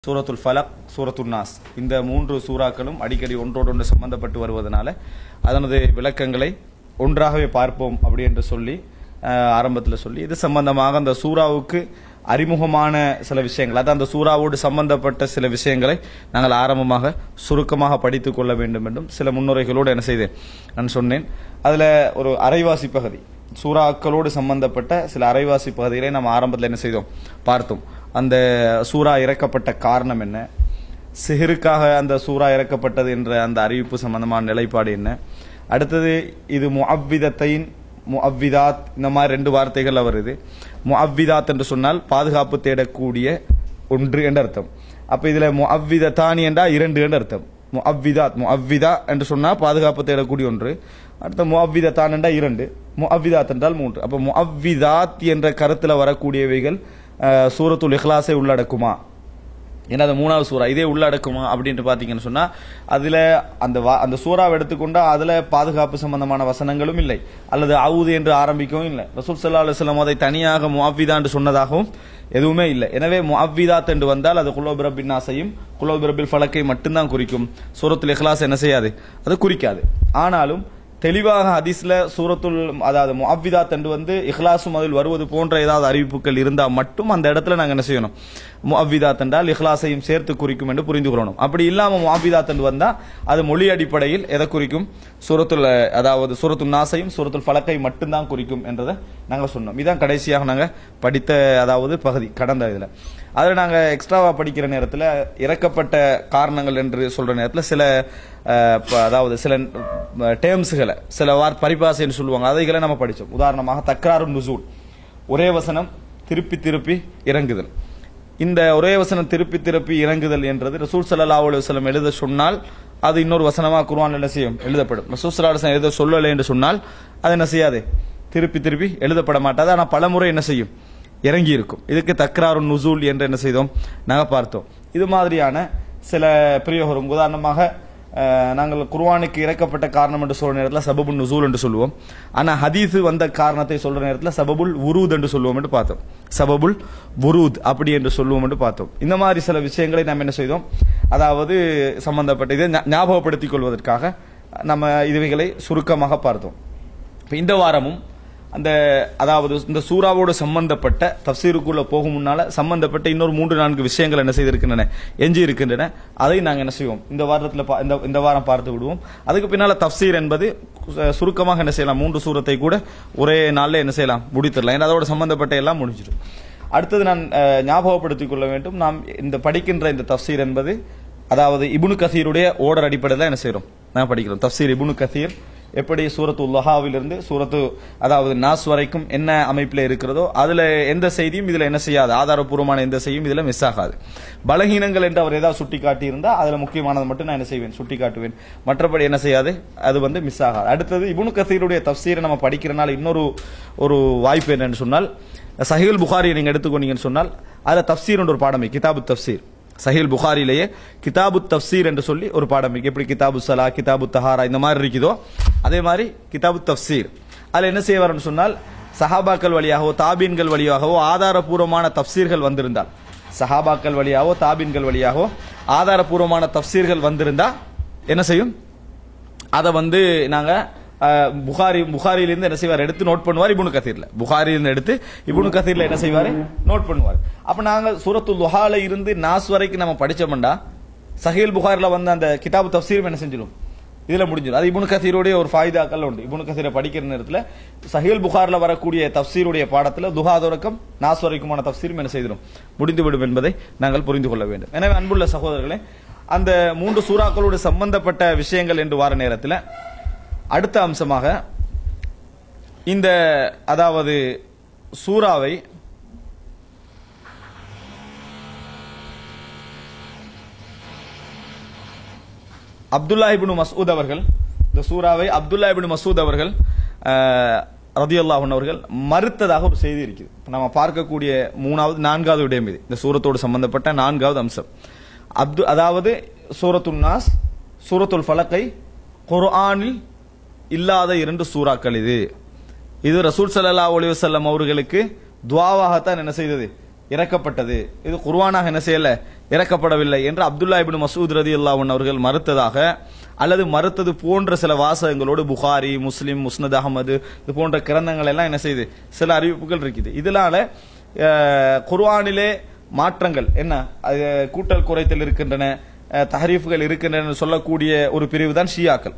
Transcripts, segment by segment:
சூரத்துல் ஃபலக் சூரத்துல் நாஸ் இந்த மூன்று சூறாக்களும் அடிக்கடி ஒன்றோடொன்று சம்பந்தப்பட்டு வருவதனால அதனது விளக்கங்களை ஒன்றாகவே பார்ப்போம் அப்படி என்று சொல்லி ஆரம்பத்தில் சொல்லி இது சம்பந்தமாக அந்த சூறாவுக்கு அறிமுகமான சில விஷயங்கள் அதாவது அந்த சூறாவோடு சம்பந்தப்பட்ட சில விஷயங்களை நாங்கள் ஆரம்பமாக சுருக்கமாக படித்துக் கொள்ள வேண்டும் என்றும் சில முன்னுரைகளோடு என்ன செய்தேன் நான் சொன்னேன் அதில் ஒரு அரைவாசி பகுதி சூறாக்களோடு சம்பந்தப்பட்ட சில அரைவாசி பகுதிகளை நாம் ஆரம்பத்தில் என்ன செய்தோம் பார்த்தோம் அந்த சூறா இறக்கப்பட்ட காரணம் என்ன சிஹருக்காக அந்த சூறா இறக்கப்பட்டது என்ற அந்த அறிவிப்பு சம்பந்தமான நிலைப்பாடு என்ன அடுத்தது இது முஅவ்விதத்தைன் முஅவ்விதாத் இந்த மாதிரி ரெண்டு வார்த்தைகள் வருது முஅவ்விதாத் என்று சொன்னால் பாதுகாப்பு தேடக்கூடிய ஒன்று என்ற அர்த்தம் அப்ப இதுல முஅவ்விதத்தானி என்றா இரண்டு என்ற அர்த்தம் முஅவ்விதாத் முஅவ்விதா என்று சொன்னால் பாதுகாப்பு தேடக்கூடிய ஒன்று அடுத்த முஅவ்விதத்தான் என்றா இரண்டு முஅவ்விதாத் என்றால் மூன்று அப்ப முஅவ்விதாத் என்ற கருத்துல வரக்கூடியவைகள் சூரத்துல் இஹ்லாஸை உள்ளடக்குமா ஏன்னா அது மூணாவது சூறா இதே உள்ளடக்குமா அப்படின்ட்டு பாத்தீங்கன்னு சொன்னா அதுல அந்த அந்த சூறாவை எடுத்துக்கொண்டா அதுல பாதுகாப்பு சம்பந்தமான வசனங்களும் இல்லை அல்லது அவுது என்று ஆரம்பிக்கவும் இல்லை ரசூல் சல்லா அலுவலம் அதை தனியாக முஅவ்விதா என்று சொன்னதாகவும் எதுவுமே இல்லை எனவே முஅவ்விதாத் என்று வந்தால் அது குலோபிரபின் நாசையும் குலோபிரபில் ஃபலக்கை மட்டும்தான் குறிக்கும் சூரத்துல் இஹ்லாஸ் என்ன செய்யாது அது குறிக்காது ஆனாலும் தெளிவாக ஹதீஸ்ல சூரத்துல் அதாவது முஅவ்விதாத் என்று வந்து இஹ்லாசும் அதில் வருவது போன்ற ஏதாவது அறிவிப்புகள் இருந்தால் மட்டும் அந்த இடத்துல நாங்கள் என்ன செய்யணும் முஅவ்விதாத் என்றால் இஹ்லாஸையும் சேர்த்து குறிக்கும் என்று புரிந்து கொள்ளணும் அப்படி இல்லாம முஅவ்விதாத் என்று வந்தா அது மொழி அடிப்படையில் எதை குறிக்கும் சூரத்துல் அதாவது சூரத்துல் நாசையும் சூரத்துல் ஃபலக்கை மட்டும்தான் குறிக்கும் என்றதை நாங்கள் சொன்னோம் இதான் கடைசியாக நாங்கள் படித்த அதாவது பகுதி கடந்த இதுல அதில் நாங்கள் எக்ஸ்ட்ராவா படிக்கிற நேரத்தில் இறக்கப்பட்ட காரணங்கள் என்று சொல்ற நேரத்தில் சில அதாவது சில டேர்ம்ஸுகளை சில வார் பரிபாசைன்னு சொல்லுவாங்க அதைகளை நம்ம படித்தோம் உதாரணமாக தக்ராறு நுசூல் ஒரே வசனம் திருப்பி திருப்பி இறங்குதல் இந்த ஒரே வசனம் திருப்பி திருப்பி இறங்குதல் என்றது ரசூல் சல்லா அலுவலம் எழுத சொன்னால் அது இன்னொரு வசனமாக குர்வான் என்ன செய்யும் எழுதப்படும் ரசூல் சல்லா எழுத சொல்லலை என்று சொன்னால் அது என்ன செய்யாது திருப்பி திருப்பி எழுதப்பட மாட்டாது ஆனால் பலமுறை என்ன செய்யும் இறங்கி இருக்கும் இதுக்கு தக்ராறு நுசூல் என்று என்ன செய்தோம் நாங்கள் பார்த்தோம் இது மாதிரியான சில பிரயோகம் உதாரணமாக நாங்கள் குர்வானுக்கு இறக்கப்பட்ட காரணம் என்று சொல்ற நேரத்தில் சபபுல் நுசூல் என்று சொல்லுவோம் ஆனா ஹதீஸ் வந்த காரணத்தை சொல்ற நேரத்தில் சபபுல் உருத் என்று சொல்லுவோம் என்று பார்த்தோம் சபபுல் உருத் அப்படி என்று சொல்லுவோம் என்று பார்த்தோம் இந்த மாதிரி சில விஷயங்களை நாம் என்ன செய்தோம் அதாவது சம்பந்தப்பட்ட இதை ஞாபகப்படுத்திக் கொள்வதற்காக நம்ம இதுவைகளை சுருக்கமாக பார்த்தோம் இந்த வாரமும் அந்த அதாவது இந்த சூறாவோடு சம்பந்தப்பட்ட தப்சீருக்குள்ள போகும் முன்னால சம்பந்தப்பட்ட இன்னொரு மூன்று நான்கு விஷயங்கள் என்ன செய்திருக்கின்றன எஞ்சி இருக்கின்றன அதை நாங்கள் என்ன செய்வோம் இந்த வாரத்தில் இந்த இந்த வாரம் பார்த்து விடுவோம் அதுக்கு பின்னால தப்சீர் என்பது சுருக்கமாக என்ன செய்யலாம் மூன்று சூரத்தை கூட ஒரே நாளில் என்ன செய்யலாம் முடித்திடலாம் ஏன்னா அதோட சம்பந்தப்பட்ட எல்லாம் முடிஞ்சிடும் அடுத்தது நான் ஞாபகப்படுத்திக் கொள்ள வேண்டும் நாம் இந்த படிக்கின்ற இந்த தப்சீர் என்பது அதாவது இபுனு கசீருடைய ஓடர் அடிப்படையில் என்ன செய்யறோம் நான் படிக்கிறோம் தப்சீர் இபுனு கசீர் எப்படி சூரத்து உல்லஹாவிலிருந்து சூரத்து அதாவது நாஸ் வரைக்கும் என்ன அமைப்பில் இருக்கிறதோ அதுல எந்த செய்தியும் இதுல என்ன செய்யாது ஆதாரப்பூர்வமான எந்த செய்தியும் இதுல மிஸ் ஆகாது பலகீனங்கள் என்று அவர் ஏதாவது சுட்டி காட்டி இருந்தா அதுல முக்கியமானது மட்டும் நான் என்ன செய்வேன் சுட்டி காட்டுவேன் மற்றபடி என்ன செய்யாது அது வந்து மிஸ் ஆகாது அடுத்தது இபுனு கசீருடைய தப்சீரை நம்ம படிக்கிறனால இன்னொரு ஒரு வாய்ப்பு என்னன்னு சொன்னால் சஹில் புகாரியை நீங்க எடுத்துக்கொண்டீங்கன்னு சொன்னால் அதுல தப்சீர் ஒரு பாடமே கிதாபு தப்சீர் சஹில் புகாரிலேயே கிதாபு தப்சீர் என்று சொல்லி ஒரு பாடம் இருக்கு எப்படி கிதாபு சலா கிதாபு தஹாரா இந்த மாதிரி இருக்குதோ அதே மாதிரி கிதாபு தப்சீர் அதுல என்ன செய்வார்னு சொன்னால் சஹாபாக்கள் வழியாகவோ தாபீன்கள் வழியாகவோ ஆதாரபூர்வமான தப்சீர்கள் வந்திருந்தால் சஹாபாக்கள் வழியாகவோ தாபீன்கள் வழியாகவோ ஆதாரபூர்வமான தப்சீர்கள் வந்திருந்தா என்ன செய்யும் அதை வந்து நாங்க புகாரி புகாரியிலிருந்து என்ன செய்வார் எடுத்து நோட் பண்ணுவார் இபுனு கசீர்ல புகாரியிலிருந்து எடுத்து இபுனு கசீர்ல என்ன செய்வார் நோட் பண்ணுவார் அப்ப நாங்க சூரத்து லுஹால இருந்து நாஸ் வரைக்கும் நம்ம படிச்சோம்டா சஹீல் புகாரில வந்து அந்த கிதாபு தப்சீரும் என்ன செஞ்சிடும் இதுல முடிஞ்சிடும் அது இபுனு கசீருடைய ஒரு ஃபாய்தாக்கள் உண்டு இபுனு கசீரை படிக்கிற நேரத்தில் சஹீல் புகார்ல வரக்கூடிய தப்சீருடைய பாடத்துல துஹா தொடக்கம் நாஸ் வரைக்குமான தப்சீரும் என்ன செய்திடும் முடிந்துவிடும் என்பதை நாங்கள் புரிந்து கொள்ள வேண்டும் எனவே அன்புள்ள சகோதரர்களே அந்த மூன்று சூறாக்களோடு சம்பந்தப்பட்ட விஷயங்கள் என்று வார நேரத்தில் அடுத்த அம்சமாக இந்த அதாவது சூறாவை அப்துல்லா இபின் மசூத் அவர்கள் இந்த சூறாவை அப்துல்லா இபின் மசூத் அவர்கள் ரதி அல்லாஹன் அவர்கள் மறுத்ததாக ஒரு செய்தி இருக்குது நம்ம பார்க்கக்கூடிய மூணாவது நான்காவது விடயம் இது இந்த சூரத்தோடு சம்பந்தப்பட்ட நான்காவது அம்சம் அப்து அதாவது சூரத்துல் நாஸ் சூரத்துல் ஃபலக்கை குர்ஆனில் இல்லாத இரண்டு சூறாக்கள் இது இது ரசூல் சல்லா அலி வல்லம் அவர்களுக்கு துவாவாகத்தான் என்ன செய்தது இறக்கப்பட்டது இது குர்ஆனாக என்ன செய்யல இறக்கப்படவில்லை என்று அப்துல்லா இப்னு மசூத் ரதியல்லாஹு அன்ஹு அவர்கள் மறுத்ததாக அல்லது மறுத்தது போன்ற சில வாசகங்களோடு புகாரி முஸ்லிம் முஸ்னத் அகமது இது போன்ற கிரந்தங்கள் எல்லாம் என்ன செய்யுது சில அறிவிப்புகள் இருக்குது இதனால அஹ், குர்ஆனிலே மாற்றங்கள் என்ன அது கூட்டல் குறைத்தல் இருக்கின்றன அஹ், தஹரீஃப்கள் இருக்கின்றன சொல்லக்கூடிய ஒரு பிரிவு தான் ஷியாக்கள்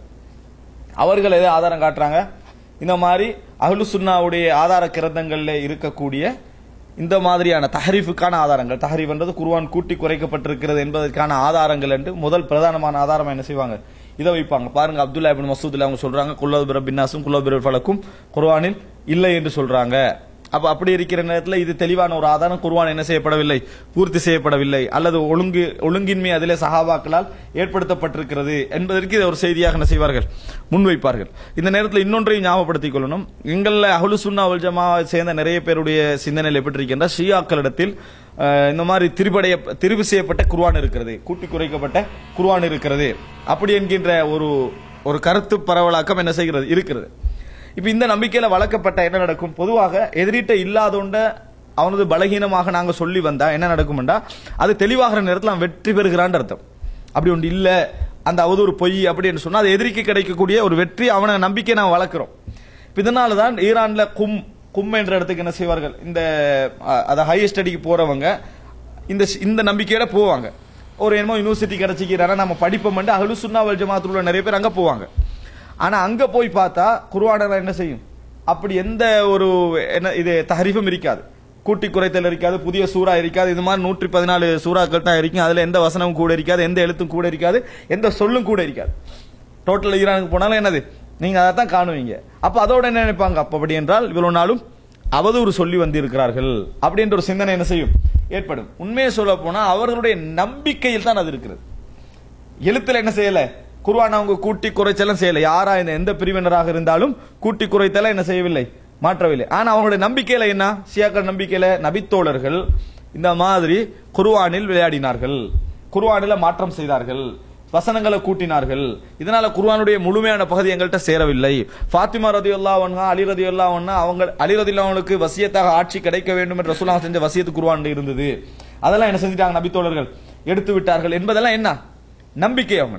அவர்கள் எதை ஆதாரம் காட்டுறாங்க இந்த மாதிரி அஹ்லு சுன்னாவுடைய ஆதார கிரந்தங்கள்ல இருக்கக்கூடிய இந்த மாதிரியான தஹரீஃபுக்கான ஆதாரங்கள் தஹரீஃப்ன்றது குர்ஆன் கூட்டி குறைக்கப்பட்டிருக்கிறது என்பதற்கான ஆதாரங்கள் என்று முதல் பிரதானமான ஆதாரம் என்ன செய்வாங்க இதை வைப்பாங்க பாருங்க அப்துல்லா இப்னு மசூத்ல அவங்க சொல்றாங்க குல்லோபிர பின்னாசும் குல்லோபிர ஃபலக்கும் குர்ஆனில் இல்லை என்று சொல்றாங்க அப்ப அப்படி இருக்கிற நேரத்தில் இது தெளிவான ஒரு ஆதாரம் குர்ஆன் என்ன செய்யப்படவில்லை பூர்த்தி செய்யப்படவில்லை அல்லது ஒழுங்கு ஒழுங்கின்மை அதிலே சஹாபாக்களால் ஏற்படுத்தப்பட்டிருக்கிறது என்பதற்கு இதை ஒரு செய்தியாக என்ன செய்வார்கள் முன்வைப்பார்கள் இந்த நேரத்தில் இன்னொன்றையும் ஞாபகப்படுத்திக் கொள்ளணும் எங்கள்ல அஹ்லு சுன்னா வல் ஜமாவை சேர்ந்த நிறைய பேருடைய சிந்தனையில் எப்படி இருக்கின்ற ஷியாக்களிடத்தில் அஹ், இந்த மாதிரி திரிபடைய திரிவு செய்யப்பட்ட குர்ஆன் இருக்கிறது கூட்டி குறைக்கப்பட்ட குர்ஆன் இருக்கிறது அப்படி என்கின்ற ஒரு ஒரு கருத்து பரவலாக்கம் என்ன செய்கிறது இருக்கிறது இப்ப இந்த நம்பிக்கையில வளர்க்கப்பட்ட என்ன நடக்கும் பொதுவாக எதிரிட்ட இல்லாதோண்ட அவனது பலகீனமாக நாங்க சொல்லி வந்தா என்ன நடக்கும்டா அது தெளிவாகிற நேரத்தில் அவன் வெற்றி பெறுகிறான் அர்த்தம் அப்படி ஒன்று இல்ல அந்த அவதூறு பொய் அப்படின்னு சொன்னா அது எதிரிக்கு கிடைக்கக்கூடிய ஒரு வெற்றி அவனை நம்பிக்கை நாம் வளர்க்கிறோம் இப்ப இதனால தான் ஈரான்ல கும் கும் என்ற இடத்துக்கு என்ன செய்வார்கள் இந்த அஹ், அத ஹையர் ஸ்டடிக்கு போறவங்க இந்த இந்த நம்பிக்கையோட போவாங்க ஒரு என்னமோ யூனிவர்சிட்டி கிடைச்சிக்கிறாங்க நம்ம படிப்போம் அஹ்லு சுன்னா வல் ஜமாத்துல உள்ள நிறைய பேர் அங்க போவாங்க ஆனா அங்க போய் பார்த்தா குர்ஆனில் என்ன செய்யும் அப்படி எந்த ஒரு என்ன இது தஹரீஃபும் இருக்காது கூட்டி குறைத்தல் இருக்காது புதிய சூறா இருக்காது இது மாதிரி நூற்றி பதினாலு சூறாக்கள் தான் இருக்கும் அதுல எந்த வசனமும் கூட இருக்காது எந்த எழுத்தும் கூட இருக்காது எந்த சொல்லும் கூட இருக்காது டோட்டல் ஈரானுக்கு போனாலும் என்னது நீங்க அதை தான் காணுவீங்க அப்ப அதோட என்ன நினைப்பாங்க அப்ப அப்படி என்றால் இவ்வளவு நாளும் அவதூறு சொல்லி வந்திருக்கிறார்கள் அப்படின்ற ஒரு சிந்தனை என்ன செய்யும் ஏற்படும் உண்மையை சொல்ல போனா அவர்களுடைய நம்பிக்கையில் தான் அது இருக்கிறது எழுத்துல என்ன செய்யல குர்ஆன் அவங்க கூட்டி குறைச்செல்லாம் செய்யல யாரா இந்த எந்த பிரிவினராக இருந்தாலும் கூட்டி குறைத்தெல்லாம் என்ன செய்யவில்லை மாற்றவில்லை ஆனா அவங்களுடைய நம்பிக்கையில என்ன ஷியாக்கள் நம்பிக்கையில நபித்தோழர்கள் இந்த மாதிரி குர்ஆனில் விளையாடினார்கள் குர்ஆனில மாற்றம் செய்தார்கள் வசனங்களை கூட்டினார்கள் இதனால குர்ஆனுடைய முழுமையான பகுதி எங்கள்கிட்ட சேரவில்லை ஃபாத்திமா ரதியுல்லா ஒன்னா அலி ரதியுல்லா ஒன்னா அவங்க அலி ரதியுல்லா அவங்களுக்கு வசியத்தாக ஆட்சி கிடைக்க வேண்டும் என்று ரசூலுல்லாஹ் செஞ்ச வசியத்து குர்ஆன் இருந்தது அதெல்லாம் என்ன செஞ்சிட்டாங்க நபித்தோழர்கள் எடுத்து விட்டார்கள் என்பதெல்லாம் என்ன நம்பிக்கை அவங்க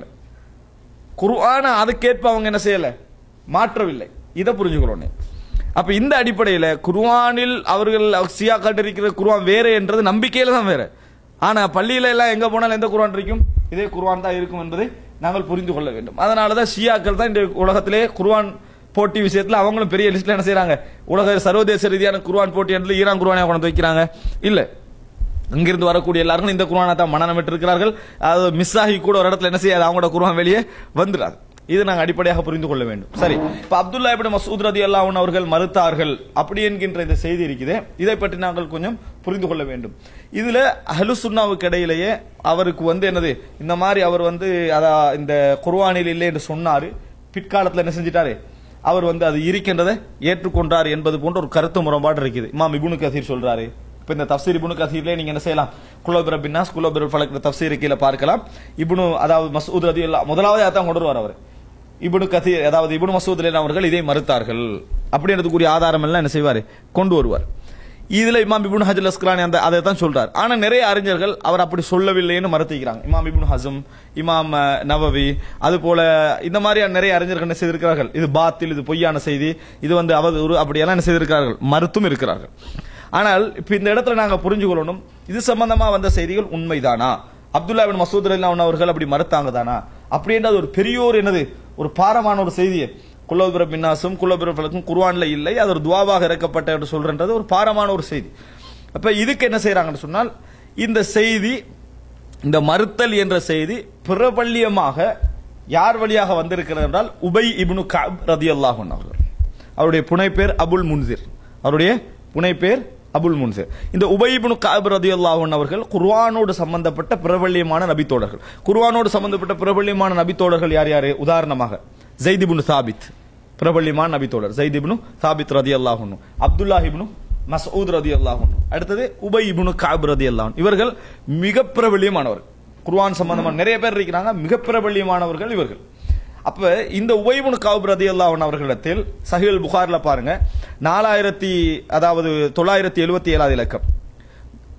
குர்ஆன அதுக்கேற்ப அவங்க என்ன செய்யல மாற்றவில்லை இதை புரிஞ்சுக்கிறோம் அப்ப இந்த அடிப்படையில குர்ஆனில் அவர்கள் சியா இருக்கிற குர்ஆன் வேற என்றது நம்பிக்கையில தான் வேற ஆனா பள்ளியில எல்லாம் எங்க போனாலும் எந்த குர்ஆன் இருக்கும் இதே குர்ஆன் தான் இருக்கும் என்பதை நாங்கள் புரிந்து கொள்ள வேண்டும் அதனாலதான் ஷியாக்கள் தான் இந்த உலகத்திலே குர்ஆன் போட்டி விஷயத்துல அவங்களும் பெரிய லிஸ்ட்ல என்ன செய்றாங்க உலக சர்வதேச ரீதியான குர்ஆன் போட்டி என்று ஈரான் குர்ஆனை கொண்டு வைக்கிறாங்க இல்ல இங்கிருந்து வரக்கூடிய எல்லாருக்கும் இந்த குர்ஆனை தான் மனநம் இருக்கிறார்கள் அது மிஸ் ஆகி கூட ஒரு இடத்துல என்ன செய்யாது அவங்களோட குர்ஆன் வெளியே வந்துடாது இது நாங்கள் அடிப்படையாக புரிந்து கொள்ள வேண்டும் சரி இப்ப அப்துல்லா இப்னு மசூத் ரதி அல்லாஹ் அவர்கள் மறுத்தார்கள் அப்படி என்கின்ற இந்த செய்தி இருக்குது இதை பற்றி நாங்கள் கொஞ்சம் புரிந்து கொள்ள வேண்டும் இதுல அஹ்லு சுன்னாவுக்கு இடையிலேயே அவருக்கு வந்து என்னது இந்த மாதிரி அவர் வந்து அதா இந்த குர்ஆனில் இல்லை என்று சொன்னாரு பிற்காலத்துல என்ன செஞ்சிட்டாரு அவர் வந்து அது இருக்கின்றதை ஏற்றுக்கொண்டார் என்பது போன்ற ஒரு கருத்து முரண்பாடு இருக்குது இமாம் இப்னு கசீர் சொல்றாரு இப்ப இந்த தப்சீர் இப்னு கசீர்ல நீங்க என்ன செய்யலாம் குலோபிர பின்னாஸ் குலோபிர ஃபலக் தப்சீர் கீழே பார்க்கலாம் இப்னு அதாவது மசூத் ரதி முதலாவது அதான் கொண்டு வருவார் அவர் இப்னு கசீர் அதாவது இப்னு மசூத் அலி அவர்கள் இதை மறுத்தார்கள் அப்படின்றதுக்குரிய ஆதாரம் எல்லாம் என்ன செய்வார் கொண்டு வருவார் இதுல இமாம் இப்னு ஹஜல் அஸ்கலானி அந்த அதை தான் சொல்றார் ஆனா நிறைய அறிஞர்கள் அவர் அப்படி சொல்லவில்லைன்னு மறுத்திக்கிறாங்க இமாம் இப்னு ஹசம் இமாம் அஹ், நவவி அது போல இந்த மாதிரியான நிறைய அறிஞர்கள் என்ன செய்திருக்கிறார்கள் இது பாத்தில் இது பொய்யான செய்தி இது வந்து அவதூறு அப்படியெல்லாம் என்ன செய்திருக்கிறார்கள் மறுத்தும் இருக்கிறார்கள் ஆனால் இப்ப இந்த இடத்துல நாங்க புரிஞ்சு கொள்ளணும் இது சம்பந்தமா வந்த செய்திகள் உண்மைதானா அப்துல்லா பின் மசூத் அலிலான் அவர்கள் அப்படி மறுத்தாங்க தானா அப்படின்ற அது ஒரு பெரிய ஒரு என்னது ஒரு பாரமான ஒரு செய்தியை குலோபிர பின்னாசும் குலோபிர பலக்கும் குர்ஆன்ல இல்லை அது ஒரு துவாவாக இறக்கப்பட்ட என்று சொல்றன்றது ஒரு பாரமான ஒரு செய்தி அப்ப இதுக்கு என்ன செய்யறாங்கன்னு சொன்னால் இந்த செய்தி இந்த மறுத்தல் என்ற செய்தி பிரபல்யமாக யார் வழியாக வந்திருக்கிறது என்றால் உபை இப்னு கஅப் ரதியல்லாஹு அன்ஹு அவர்கள் அவருடைய புனைப்பேர் அபுல் முன்சிர் அவருடைய புனைப்பேர் அபுல் முன்சிர் இந்த உபயிபுனு காப் ரதியல்லாஹு அன்ஹு அவர்கள் குர்ஆனோடு சம்பந்தப்பட்ட பிரபல்யமான நபித்தோழர்கள் குர்ஆனோடு சம்பந்தப்பட்ட பிரபல்யமான நபித்தோழர்கள் யார் யாரு உதாரணமாக ஜெயித் இப்னு சாபித் பிரபல்யமான நபித்தோழர் ஜெயித் இப்னு சாபித் ரதியல்லாஹு அன்ஹு அப்துல்லாஹ் இப்னு மஸ்ஊத் ரதியல்லாஹு அன்ஹு அடுத்தது உபை இப்னு காப் ரதியல்லாஹு அன்ஹு இவர்கள் மிக பிரபல்யமானவர்கள் குர்ஆன் சம்பந்தமான நிறைய பேர் இருக்கிறாங்க மிக பிரபல்யமானவர்கள் இவர்கள் அப்ப இந்த உவைபுன் காப் ரதி அல்லாஹன் அவர்களிடத்தில் சஹில் புகார்ல பாருங்க நாலாயிரத்தி அதாவது தொள்ளாயிரத்தி எழுபத்தி ஏழாவது இலக்கம்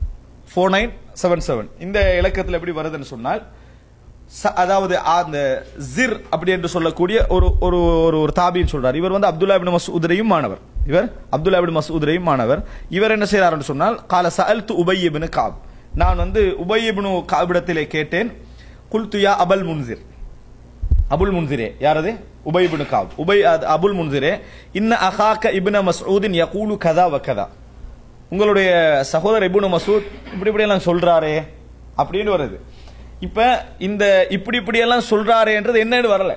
ஃபோர் நைன் செவன் செவன் இந்த இலக்கத்தில் எப்படி வருதுன்னு சொன்னால் ச- அதாவது அந்த ஜிர் அப்படி என்று சொல்லக்கூடிய ஒரு ஒரு ஒரு ஒரு தாபின்னு சொல்றார் இவர் வந்து அப்துல்லா இப்னு மசூதரையும் மாணவர் இவர் அப்துல்லா இப்னு மசூதரையும் மாணவர் இவர் என்ன செய்யறாருன்னு சொன்னால் கால சஅல்து உபய் இப்னு காப் நான் வந்து உபய் இப்னு காபிடத்திலே கேட்டேன் குல்து யா அபல் முன்சிர் அபுல் முன்சிரே யாரது உபை இப்னு காப் உபை அது அபுல் முன்சிரே இன்ன அகாக்க இப்ன மஸ்ஊதின் யகூலு கதா வ கதா உங்களுடைய சகோதரர் இப்னு மசூத் இப்படி இப்படி எல்லாம் சொல்றாரே அப்படின்னு வருது இப்ப இந்த இப்படி இப்படி எல்லாம் சொல்றாரேன்றது என்னன்னு வரல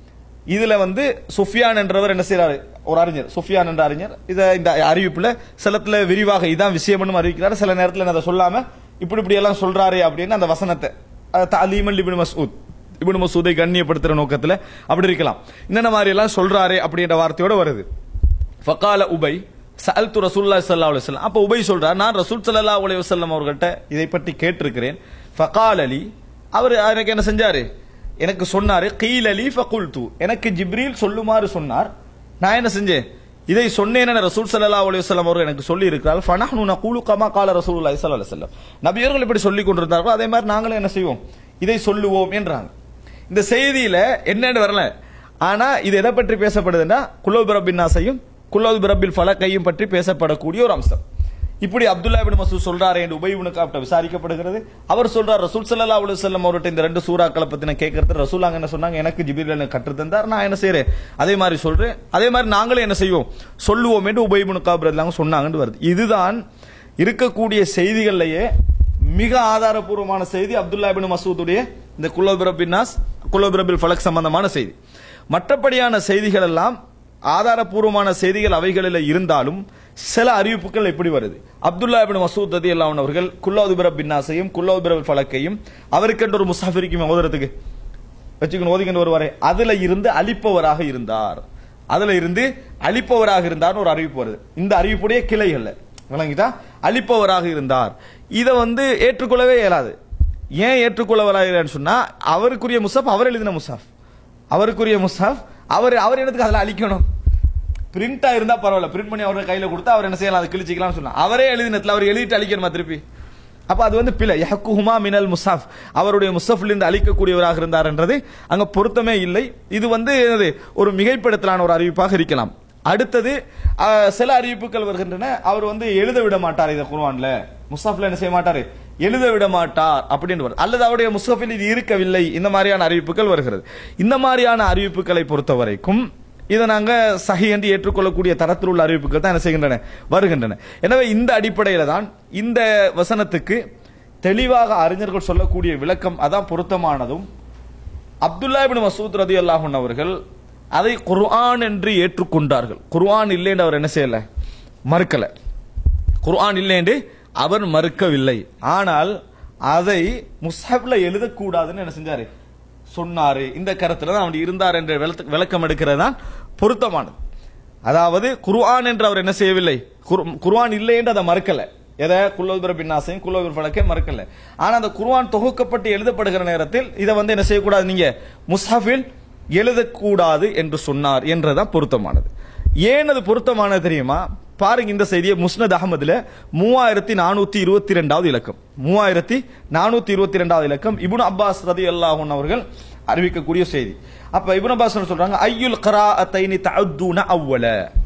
இதுல வந்து சுஃபியான் என்றவர் என்ன செய்யறாரு ஒரு அறிஞர் சுஃபியான் என்ற அறிஞர் இத இந்த அறிவிப்புல சிலத்துல விரிவாக இதான் விஷயம்னு அறிவிக்கிறாரு சில நேரத்துல அதை சொல்லாம இப்படி இப்படி எல்லாம் சொல்றாரே அப்படின்னு அந்த வசனத்தை தாலீமல் இப்னு மஸ்ஊத் இப்னு மசூதை கண்ணியப்படுத்துற நோக்கத்துல அப்படி இருக்கலாம் என்னென்ன மாதிரி எல்லாம் சொல்றாரே அப்படின்ற வார்த்தையோட வருது ஃபகால உபை சஅல்து ரசூலுல்லாஹி ஸல்லல்லாஹு அலைஹி வஸல்லம் அப்ப உபை சொல்றார் நான் ரசூல் ஸல்லல்லாஹு அலைஹி வஸல்லம் அவர்கள்ட்ட இதை பற்றி கேட்டிருக்கிறேன் ஃபகால அலி அவர் எனக்கு என்ன செஞ்சாரு எனக்கு சொன்னாரு கீல் அலி ஃபகுல்து எனக்கு ஜிப்ரீல் சொல்லுமாறு சொன்னார் நான் என்ன செஞ்சேன் இதை சொன்னேன் என ரசூல் ஸல்லல்லாஹு அலைஹி வஸல்லம் அவர்கள் எனக்கு சொல்லி இருக்கிறார் ஃபனஹ்னு நகூலு கமா கால ரசூலுல்லாஹி ஸல்லல்லாஹு அலைஹி வஸல்லம் நபியர்கள் இப்படி சொல்லி கொண்டிருந்தார்களோ அதே மாதிரி நாங்களும் என்ன செய்வோம் இதை சொல்லுவோம் என்றாங்க இந்த செய்தியில என்னன்னு வரல ஆனா இது எதை பற்றி பேசப்படுதுன்னா குலோபு ரப்பின் நாசையும் குலோபு ரப்பில் ஃபலக்கையும் பற்றி பேசப்படக்கூடிய ஒரு அம்சம் இப்படி அப்துல்லா இப்னு மசூத் சொல்றாரு என்று உபய் இப்னு காப்ட விசாரிக்கப்படுகிறது அவர் சொல்றார் ரசூல் ஸல்லல்லாஹு அலைஹி வஸல்லம் அவர்கிட்ட இந்த ரெண்டு சூறாக்களை பத்தி நான் கேட்கறது ரசூல் அங்க என்ன சொன்னாங்க எனக்கு ஜிப்ரீல் எனக்கு கற்று தந்தார் நான் என்ன செய்றேன் அதே மாதிரி சொல்றேன் அதே மாதிரி நாங்களும் என்ன செய்வோம் சொல்லுவோம் என்று உபய் இப்னு காப் ரலியல்லாஹு சொன்னாங்கன்னு வருது இதுதான் இருக்கக்கூடிய செய்திகள்லயே மிக ஆதாரபூர்வமான செய்தி அப்துல்லா இப்னு மசூதுடைய இந்த குலோபிரபின் நாஸ் குலோபிரபில் ஃபலக் சம்பந்தமான செய்தி மற்றபடியான செய்திகள் எல்லாம் ஆதாரபூர்வமான செய்திகள் அவைகளில் இருந்தாலும் சில அறிவிப்புகள் எப்படி வருது அப்துல்லா இப்னு மசூத் ரதி அவர்கள் குல்லோதுபிர பின்னாசையும் குல்லோதுபிர ஃபலக்கையும் அவருக்கென்று ஒரு முசாஃப் இருக்குமே ஓதுறதுக்கு வச்சுக்கணும் ஓதிக்கொண்டு வருவாரே அதுல இருந்து அழிப்பவராக இருந்தார் அதுல இருந்து அழிப்பவராக இருந்தார்னு ஒரு அறிவிப்பு வருது இந்த அறிவிப்புடைய கிளைகள்ல விளங்கிட்டா அழிப்பவராக இருந்தார் இதை வந்து ஏற்றுக்கொள்ளவே இயலாது ஏன் ஏற்றுக்கொள்ளவராகிறான்னு சொன்னா அவருக்குரிய முசாஃப் அவர் எழுதின முசாஃப் அவருக்குரிய முசாஃப் அவர் அவர் என்னத்துக்கு அதில் அழிக்கணும் பிரிண்டா இருந்தா பரவாயில்ல பிரிண்ட் பண்ணி அவரோட கையில கொடுத்தா அவர் என்ன செய்யலாம் அதை கிழிச்சிக்கலாம்னு சொன்னா அவரே எழுதினத்துல அவர் எழுதிட்டு அழிக்கணுமா திருப்பி அப்ப அது வந்து பிழை யஹ்குஹுமா மினல் முசாஃப் அவருடைய முசஃப்ல இருந்து அழிக்கக்கூடியவராக இருந்தார் என்றது அங்க பொருத்தமே இல்லை இது வந்து என்னது ஒரு மிகைப்படுத்தலான ஒரு அறிவிப்பாக இருக்கலாம் அடுத்தது அஹ், சில அறிவிப்புகள் வருகின்றன அவர் வந்து எழுத விட மாட்டார் இதை குர்ஆன்ல முசாஃப்ல என்ன செய்ய மாட்டாரு எழுத விட மாட்டார் அப்படின்னு வருது அல்லது அவருடைய முஸ்ஹஃபில் இது இருக்கவில்லை இந்த மாதிரியான அறிவிப்புகள் வருகிறது இந்த மாதிரியான அறிவிப்புகளை பொறுத்த வரைக்கும் இதை நாங்க சஹி என்று ஏற்றுக்கொள்ளக்கூடிய தரத்தில் உள்ள அறிவிப்புகள் தான் என்ன செய்கின்றன வருகின்றன எனவே இந்த அடிப்படையில தான் இந்த வசனத்துக்கு தெளிவாக அறிஞர்கள் சொல்லக்கூடிய விளக்கம் அதான் பொருத்தமானதும் அப்துல்லா இப்னு மசூத் ரதி அல்லாஹன் அவர்கள் அதை குர்ஆன் என்று ஏற்றுக்கொண்டார்கள் குர்ஆன் இல்லை என்று அவர் என்ன செய்யல மறுக்கல குர்ஆன் இல்லை என்று அவர் மறுக்கவில்லை ஆனால் அதை முஸ்ஹப்ல எழுதக்கூடாதுன்னு என்ன செஞ்சாரு சொன்னாரு இந்த கருத்துல தான் அவர் இருந்தார் என்ற விளக்க- விளக்கம் எடுக்கிறது தான் பொருத்தமானது அதாவது குர்ஆன் என்று அவர் என்ன செய்யவில்லை குர்- குர்ஆன் இல்லை என்று அதை மறுக்கல எதை குல்லோபுர பின்னாசையும் குல்லோபுர ஃபலக்கை மறுக்கல ஆனா அந்த குர்ஆன் தொகுக்கப்பட்டு எழுதப்படுகிற நேரத்தில் இதை வந்து என்ன செய்யக்கூடாது நீங்க முஸ்ஹஃபில் எழுதக்கூடாது என்று சொன்னார் என்றதான் பொருத்தமானது ஏன் அது பொருத்தமானது தெரியுமா பாருங்க இந்த செய்தியை முஸ்னத் அகமதுல மூவாயிரத்தி நானூத்தி இருபத்தி ரெண்டாவது இலக்கம் மூவாயிரத்தி நானூத்தி இருபத்தி ரெண்டாவது இலக்கம் இப்னு அப்பாஸ் ரதி அல்லாஹன் அவர்கள் அறிவிக்கக்கூடிய செய்தி அப்ப இப்னு அப்பாஸ் சொல்றாங்க ஐயுல் கராஅத்தைனி தஅத்துன அவ்வல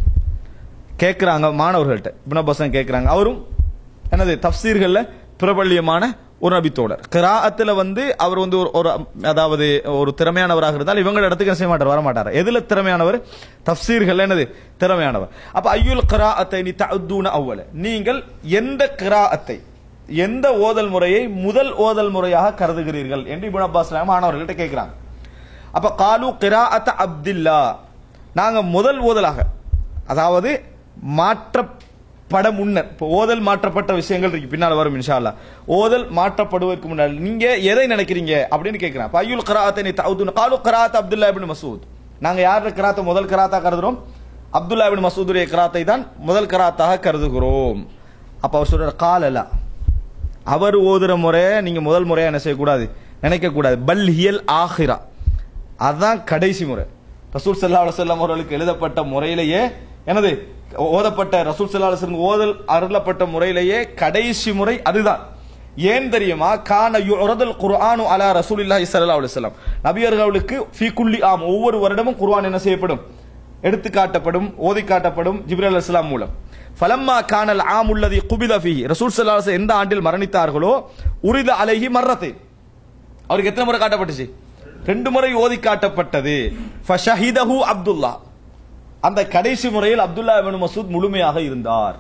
கேட்கிறாங்க மாணவர்கள்ட்ட இப்னு அப்பாஸ் கேட்கிறாங்க அவரும் என்னது தப்சீர்கள்ல பிரபல்யமான ஒரு நபித்தோடர் கிராஅத்துல வந்து அவர் வந்து ஒரு ஒரு அதாவது ஒரு திறமையானவராக இருந்தால் இவங்க இடத்துக்கு என்ன செய்ய மாட்டார் வர மாட்டார் எதுல திறமையானவர் தப்சீர்கள் என்னது திறமையானவர் அப்ப ஐயுல் கிராஅத்தை நீ தஅத்தூன அவ்வல நீங்கள் எந்த கிராஅத்தை எந்த ஓதல் முறையை முதல் ஓதல் முறையாக கருதுகிறீர்கள் என்று இப்னு அப்பாஸ் ரஹ்மான் மாணவர்கள்ட்ட கேட்கிறாங்க அப்ப காலு கிராஅத் அப்துல்லா நாங்க முதல் ஓதலாக அதாவது மாற்றப்பட முன்னர் இப்போ ஓதல் மாற்றப்பட்ட விஷயங்கள் இருக்கு பின்னால வரும் இன்ஷா அல்லாஹ் ஓதல் மாற்றப்படுவதற்கு முன்னால் நீங்க எதை நினைக்கிறீங்க அப்படின்னு கேட்கிறேன் அப்ப ஐயுல் கிராஅத்தை நீ தவுதுன காலு கிராஅத் அப்துல்லா இப்னு மசூத் நாங்க யார கிராத்தை முதல் கிராத்தா கருதுறோம் அப்துல்லா இப்னு மசூதுடைய கிராத்தை தான் முதல் கிராத்தாக கருதுகிறோம் அப்ப அவர் சொல்றார் காலலா அவர் ஓதுற முறையை நீங்க முதல் முறையா என்ன செய்யக்கூடாது நினைக்க கூடாது பல் ஹியல் ஆஹிரா அதான் கடைசி முறை ரசூல் சல்லா அலுவலம் அவர்களுக்கு எழுதப்பட்ட முறையிலேயே எனது ஓதப்பட்ட ரசூல் சல்லா அலுவலம் ஓதல் அருளப்பட்ட முறையிலேயே கடைசி முறை அதுதான் ஏன் தெரியுமா கான யுரதுல் குர்ஆனு அலா ரசூலில்லாஹி ஸல்லல்லாஹு அலைஹி வஸல்லம் நபியர்களுக்கு ஃபீ குல்லி ஆம் ஒவ்வொரு வருடமும் குர்ஆன் என்ன செய்யப்படும் எடுத்து காட்டப்படும் ஓதி காட்டப்படும் ஜிப்ரீல் அலைஹிஸ்ஸலாம் மூலம் ஃபலம்மா கானல் ஆமுல்லதி குபித ஃபீஹி ரசூல் ஸல்லல்லாஹு அலைஹி வஸல்லம் எந்த ஆண்டில் மரணித்தார்களோ உரித அலைஹி மர்ரத்தை அவருக்கு எத்தனை முறை காட்டப்பட்டுச்சு ரெண்டு முறை ஓதி காட்டப்பட்டது ஃபஷஹிதஹு அப்துல்லா அந்த கடைசி முறையில் அப்துல்லா இப்னு மசூத் முழுமையாக இருந்தார்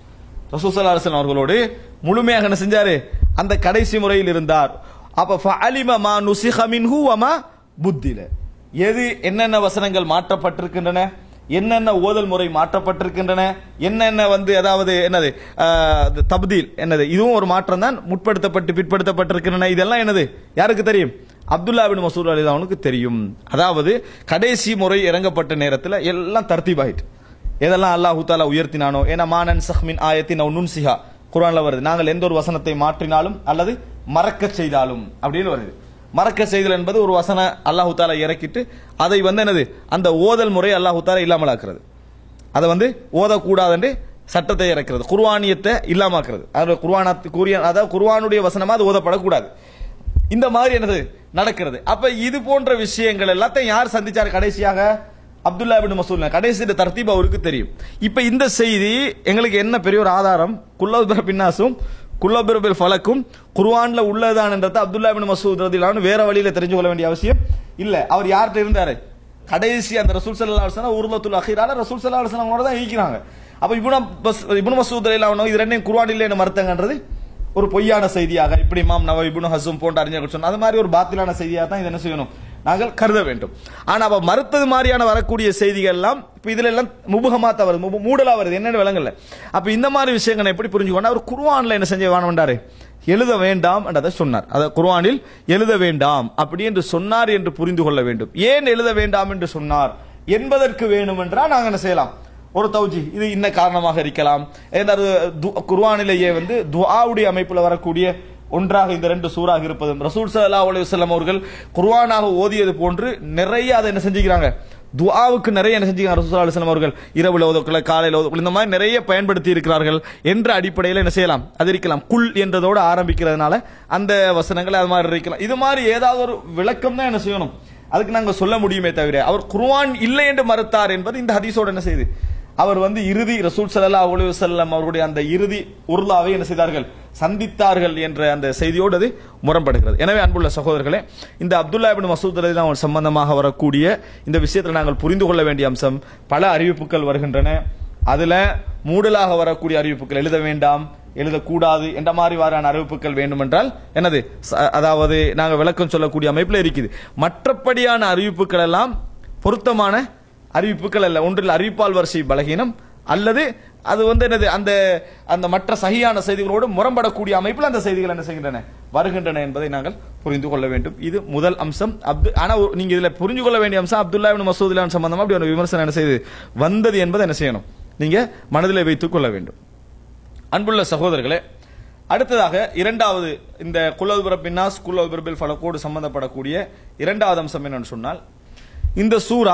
ரசூல் ஸல்லல்லாஹு அலைஹி வஸல்லம் அவர்களோடு முழுமையாக என்ன செஞ்சாரு அந்த கடைசி முறையில் இருந்தார் அப்ப ஃபஅலிம மா நுசிஹ மின்ஹு வ மா புத்தில எது என்னென்ன வசனங்கள் மாற்றப்பட்டிருக்கின்றன என்னென்ன ஓதல் முறை மாற்றப்பட்டிருக்கின்றன என்னென்ன வந்து அதாவது என்னது ஆஹ், அது தப்தீல் என்னது இதுவும் ஒரு மாற்றம் தான் முற்படுத்தப்பட்டு பிற்படுத்தப்பட்டிருக்கின்றன இதெல்லாம் என்னது யாருக்கு தெரியும் அப்துல்லா பின் மசூத் அலி அவனுக்கு தெரியும் அதாவது கடைசி முறை இறங்கப்பட்ட நேரத்தில் எல்லாம் தர்த்தீபாயிட்டு எதெல்லாம் அல்லாஹு தாலா உயர்த்தினானோ ஏன்னா மானன் சஹ்மின் ஆயத்தின் நுன்சிஹா குர்ஆன்ல வருது நாங்கள் எந்த ஒரு வசனத்தை மாற்றினாலும் அல்லது மறக்க செய்தாலும் அப்படின்னு வருது மறக்க செய்தல் என்பது ஒரு வசன அல்லாஹு தாலா இறக்கிட்டு அதை வந்து என்னது அந்த ஓதல் முறை அல்லாஹு தாலா இல்லாமலாக்குறது அதை வந்து ஓதக்கூடாதுன்னு சட்டத்தை இறக்கிறது குர்வானியத்தை இல்லாமாக்குறது அது குர்வானத்து கூறிய அதாவது குர்வானுடைய வசனமா அது ஓதப்படக்கூடாது இந்த மாதிரி என்னது நடக்கிறது அப்ப இது போன்ற விஷயங்கள் எல்லாத்தையும் யார் சந்திச்சார் கடைசியாக அப்துல்லா பின் மசூல் கடைசி இந்த தர்த்தீப் அவருக்கு தெரியும் இப்ப இந்த செய்தி எங்களுக்கு என்ன பெரிய ஒரு ஆதாரம் குல்லோபர் பின்னாசும் குல்லோபர் ஃபலக்கும் குர்ஆன்ல உள்ளதான்ன்றத அப்துல்லா பின் மசூத் ரதிலான்னு வேற வழியில தெரிஞ்சு கொள்ள வேண்டிய அவசியம் இல்ல அவர் யார்கிட்ட இருந்தாரு கடைசி அந்த ரசூல் சல்லா அலுவலம் உருளத்துல் அஹீரால ரசூல் சல்லா அலுவலம் தான் ஈக்கிறாங்க அப்ப இப்னு பஸ் இப்னு மசூத் ரலியல்லாஹு இது ரெண்டையும் குர்ஆன் இல்லைன்னு மறுத்தங்கன்றது ஒரு பொய்யான செய்தியாக இப்படி இமாம் நவ இப்னு ஹசும் போன்ற அறிஞர்கள் சொன்ன அது மாதிரி ஒரு பாத்திலான செய்தியாக தான் இதை என்ன செய்யணும் நாங்கள் கருத வேண்டும் ஆனா அப்ப மறுத்தது மாதிரியான வரக்கூடிய செய்திகள் எல்லாம் இப்ப இதுல எல்லாம் முபுகமாத்த வருது முபு- மூடலா வருது என்னன்னு விளங்கல அப்ப இந்த மாதிரி விஷயங்களை எப்படி புரிஞ்சுக்கணும் அவர் குர்ஆன்ல என்ன செஞ்ச வேண்டாரு எழுத வேண்டாம் என்றதை சொன்னார் அதை குர்ஆனில் எழுத வேண்டாம் அப்படி என்று சொன்னார் என்று புரிந்து கொள்ள வேண்டும் ஏன் எழுத வேண்டாம் என்று சொன்னார் என்பதற்கு வேணும் என்றால் நாங்க என்ன செய்யலாம் ஒரு தௌஜி இது இன்ன காரணமாக இருக்கலாம் ஏன்னா அது து- குர்ஆனிலேயே வந்து துஆவுடைய அமைப்புல வரக்கூடிய ஒன்றாக இந்த ரெண்டு சூறாக இருப்பதும் ரசூல் ஸல்லல்லாஹு அலைஹி வஸல்லம் அவர்கள் குர்ஆனாக ஓதியது போன்று நிறைய அதை என்ன செஞ்சுக்கிறாங்க துஆவுக்கு நிறைய என்ன செஞ்சுக்கிறாங்க ரசூல் ஸல்லல்லாஹு அலைஹி வஸல்லம் அவர்கள் இரவுல ஓதக்குள்ள காலையில ஓதக்குள்ள இந்த மாதிரி நிறைய பயன்படுத்தி இருக்கிறார்கள் என்ற அடிப்படையில் என்ன செய்யலாம் அது இருக்கலாம் குல் என்றதோடு ஆரம்பிக்கிறதுனால அந்த வசனங்கள் அது மாதிரி இருக்கலாம் இது மாதிரி ஏதாவது ஒரு விளக்கம் தான் என்ன செய்யணும் அதுக்கு நாங்க சொல்ல முடியுமே தவிர அவர் குர்ஆன் இல்லை என்று மறுத்தார் என்பது இந்த ஹதீஸோட என்ன செய்யுது அவர் வந்து இறுதி ரசூல் ஸல்லல்லாஹு அலைஹி வஸல்லம் அவருடைய அந்த இறுதி உருளாவை என்ன செய்தார்கள் சந்தித்தார்கள் என்ற அந்த செய்தியோடு அது முரண்படுகிறது எனவே அன்புள்ள சகோதரர்களே இந்த அப்துல்லா இப்னு மசூத் ரலியல்லாஹு அன்ஹு சம்பந்தமாக வரக்கூடிய இந்த விஷயத்தில் நாங்கள் புரிந்து கொள்ள வேண்டிய அம்சம் பல அறிவிப்புகள் வருகின்றன அதுல மூடலாக வரக்கூடிய அறிவிப்புகள் எழுத வேண்டாம் எழுதக்கூடாது என்ற மாதிரி வாரான அறிவிப்புகள் வேண்டுமென்றால் என்னது ச- அதாவது நாங்க விளக்கம் சொல்லக்கூடிய அமைப்புல இருக்குது மற்றபடியான அறிவிப்புகள் எல்லாம் பொருத்தமான அறிவிப்புகள் அல்ல ஒன்றில் அறிவிப்பால் வரிசை பலகீனம் அல்லது அது வந்து என்னது அந்த அந்த மற்ற சகியான செய்திகளோடு முரண்படக்கூடிய அமைப்பில் அந்த செய்திகள் என்ன செய்கின்றன வருகின்றன என்பதை நாங்கள் புரிந்து கொள்ள வேண்டும் இது முதல் அம்சம் அப்து ஆனா ஒரு- நீங்க இதுல புரிஞ்சு கொள்ள வேண்டிய அம்சம் அப்துல்லா இப்னு மசூத் இலான் சம்பந்தமா அப்படி ஒரு விமர்சனம் என்ன செய்து வந்தது என்பதை என்ன செய்யணும் நீங்க மனதில் வைத்துக் கொள்ள வேண்டும் அன்புள்ள சகோதரர்களே அடுத்ததாக இரண்டாவது இந்த குலோபுர பின்னாஸ் குலோபுரபில் ஃபலக்கோடு சம்பந்தப்படக்கூடிய இரண்டாவது அம்சம் என்னன்னு சொன்னால் இந்த சூரா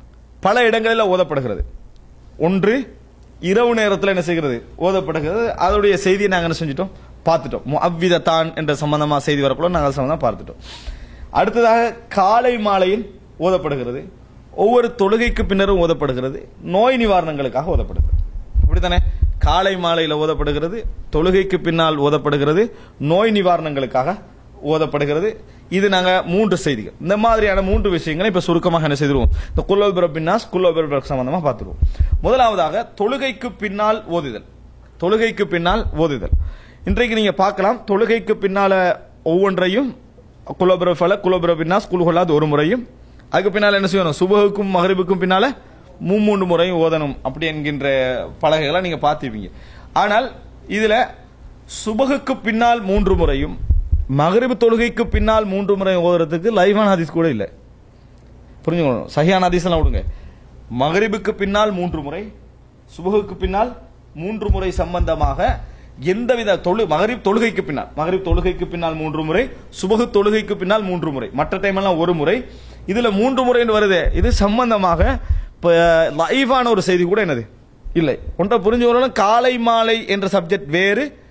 பல இடங்களில் ஓதப்படுகிறது ஒன்று இரவு நேரத்தில் என்ன செய்கிறது ஓதப்படுகிறது அதோடைய செய்தியை நாங்கள் என்ன செஞ்சிட்டோம் பார்த்துட்டோம் அவ்விதத்தான் என்ற சம்பந்தமா செய்தி வரக்குள்ள நாங்கள் சம்பந்தம் பார்த்துட்டோம் அடுத்ததாக காலை மாலையில் ஓதப்படுகிறது ஒவ்வொரு தொழுகைக்கு பின்னரும் ஓதப்படுகிறது நோய் நிவாரணங்களுக்காக ஓதப்படுகிறது அப்படித்தானே காலை மாலையில் ஓதப்படுகிறது தொழுகைக்கு பின்னால் ஓதப்படுகிறது நோய் நிவாரணங்களுக்காக ஓதப்படுகிறது இது நாங்க மூன்று செய்திகள் இந்த மாதிரியான மூன்று விஷயங்களை இப்ப சுருக்கமாக என்ன செய்திருவோம் இந்த குல்லோபுர பின்னாஸ் குல்லோபுர சம்பந்தமா பார்த்துருவோம் முதலாவதாக தொழுகைக்கு பின்னால் ஓதுதல் தொழுகைக்கு பின்னால் ஓதுதல் இன்றைக்கு நீங்க பார்க்கலாம் தொழுகைக்கு பின்னால ஒவ்வொன்றையும் குலோபுர ஃபல குலோபுர பின்னாஸ் குல்ஹொல்லாது ஒரு முறையும் அதுக்கு பின்னால என்ன செய்யணும் சுபகுக்கும் மகரிபுக்கும் பின்னால மூணு முறையும் ஓதணும் அப்படி என்கின்ற பலகைகளை நீங்க பார்த்துப்பீங்க ஆனால் இதுல சுபகுக்கு பின்னால் மூன்று முறையும் மகரிபு தொழுகைக்கு பின்னால் மூன்று முறை ஓதுறதுக்கு லைவான ஹதீஸ் கூட இல்லை புரிஞ்சுக்கணும் சஹியான ஹதீஸ்லாம் விடுங்க மகரிபுக்கு பின்னால் மூன்று முறை சுபகுக்கு பின்னால் மூன்று முறை சம்பந்தமாக எந்தவித தொழு மகரிப் தொழுகைக்கு பின்னால் மகரிப் தொழுகைக்கு பின்னால் மூன்று முறை சுபகு தொழுகைக்கு பின்னால் மூன்று முறை மற்ற டைம் எல்லாம் ஒரு முறை இதுல மூன்று முறைன்னு வருது இது சம்பந்தமாக இப்ப லைவான ஒரு செய்தி கூட என்னது இல்லை ஒன்றை புரிஞ்சு வரணும் காலை மாலை என்ற சப்ஜெக்ட் வேறு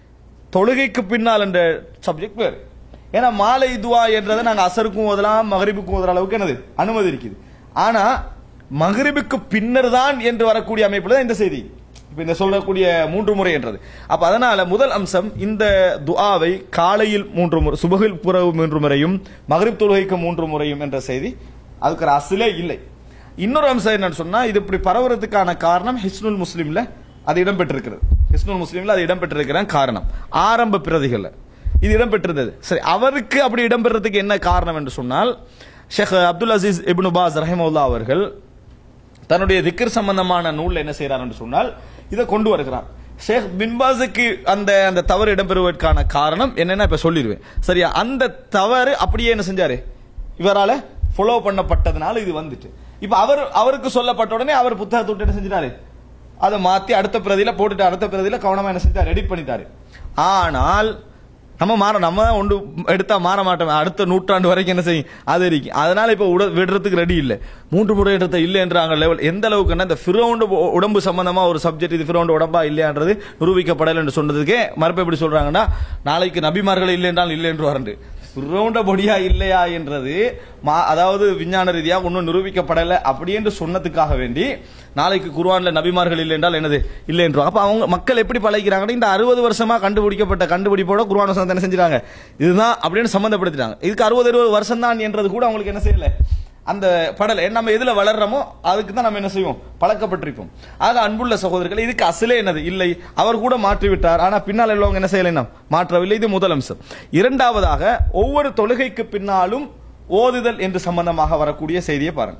தொழுகைக்கு பின்னால் என்ற சப்ஜெக்ட் வேறு ஏன்னா மாலை துவா என்றதை நாங்க அசருக்கும் ஓதலாம் மகரிபுக்கும் ஓதுற அளவுக்கு என்னது அனுமதி இருக்குது ஆனா மகரிபுக்கு பின்னர் தான் என்று வரக்கூடிய அமைப்புல தான் இந்த செய்தி இப்ப இந்த சொல்லக்கூடிய மூன்று முறை என்றது அப்ப அதனால முதல் அம்சம் இந்த துஆவை காலையில் மூன்று முறை சுபகில் புறவு மூன்று முறையும் மகரிப் தொழுகைக்கு மூன்று முறையும் என்ற செய்தி அதுக்கு ஒரு அசிலே இல்லை இன்னொரு அம்சம் என்னன்னு சொன்னா இது இப்படி பரவுறதுக்கான காரணம் ஹிஸ்னுல் முஸ்லிம்ல அது இடம்பெற்றிருக்கிறது ஹிஸ்னுல் முஸ்லிம்ல அது இடம்பெற்றிருக்கிற காரணம் ஆரம்ப பிரதிகள்ல இது இடம்பெற்றிருந்தது சரி அவருக்கு அப்படி இடம்பெறதுக்கு என்ன காரணம் என்று சொன்னால் Sheikh Abdul Aziz Ibn Baz ரஹிமவுல்லா அவர்கள் தன்னுடைய திக்கர் சம்பந்தமான நூல்ல என்ன செய்யறார் என்று சொன்னால் இதை கொண்டு வருகிறார் ஷேக் பின்பாஸுக்கு அந்த அந்த தவறு இடம்பெறுவதற்கான காரணம் என்னன்னா இப்ப சொல்லிடுவேன் சரியா அந்த தவறு அப்படியே என்ன செஞ்சாரு இவரால ஃபாலோ பண்ணப்பட்டதுனால இது வந்துட்டு இப்ப அவர் அவருக்கு சொல்லப்பட்ட உடனே அவர் புத்தகத்தை விட்டு என்ன செஞ்சிட்டாரு அதை மாத்தி அடுத்த பிரதியில போட்டுட்டு அடுத்த பிரதியில கவனமா என்ன செஞ்சாரு எடிட் பண்ணிட்டாரு ஆனால் நம்ம மாற நம்ம தான் ஒன்று எடுத்தா மாற மாட்டோம் அடுத்த நூற்றாண்டு வரைக்கும் என்ன செய்யும் அது இருக்கு அதனால இப்ப உட விடுறதுக்கு ரெடி இல்லை மூன்று முறை எடுத்த இல்லைன்றாங்க லெவல் எந்த அளவுக்குன்னா இந்த ஃபிரோண்டு உடம்பு சம்பந்தமா ஒரு சப்ஜெக்ட் இது ஃபிரோண்டு உடம்பா இல்லையான்றது நிரூபிக்கப்படலை என்று சொன்னதுக்கே மறுப்பு எப்படி சொல்றாங்கன்னா நாளைக்கு நபிமார்கள் இல்லை என்றால் இல்லை என்று வரண்டு ஃபிரோண்ட பொடியா இல்லையா என்றது மா- அதாவது விஞ்ஞான ரீதியாக ஒன்றும் நிரூபிக்கப்படலை அப்படி என்று சொன்னதுக்காக வேண்டி நாளைக்கு குர்ஆன்ல நபிமார்கள் இல்லை என்றால் என்னது இல்லை என்று அப்ப அவங்க மக்கள் எப்படி பழகிறாங்கன்னா இந்த அறுபது வருஷமா கண்டுபிடிக்கப்பட்ட கண்டுபிடிப்போட குர்ஆன் வசனத்தை என்ன செஞ்சிட்டாங்க இதுதான் அப்படின்னு சம்பந்தப்படுத்திட்டாங்க இதுக்கு அறுபது இருபது வருஷம் தான் என்றது கூட அவங்களுக்கு என்ன செய்யல அந்த படலை நம்ம எதுல வளர்றோமோ அதுக்கு தான் நம்ம என்ன செய்வோம் பழக்கப்பட்டிருப்போம் ஆக அன்புள்ள சகோதரர்கள் இதுக்கு அசலே என்னது இல்லை அவர் கூட மாற்றி விட்டார் ஆனா பின்னால் உள்ளவங்க என்ன செய்யலை நாம் மாற்றவில்லை இது முதல் அம்சம் இரண்டாவதாக ஒவ்வொரு தொழுகைக்கு பின்னாலும் ஓதுதல் என்று சம்பந்தமாக வரக்கூடிய செய்தியை பாருங்க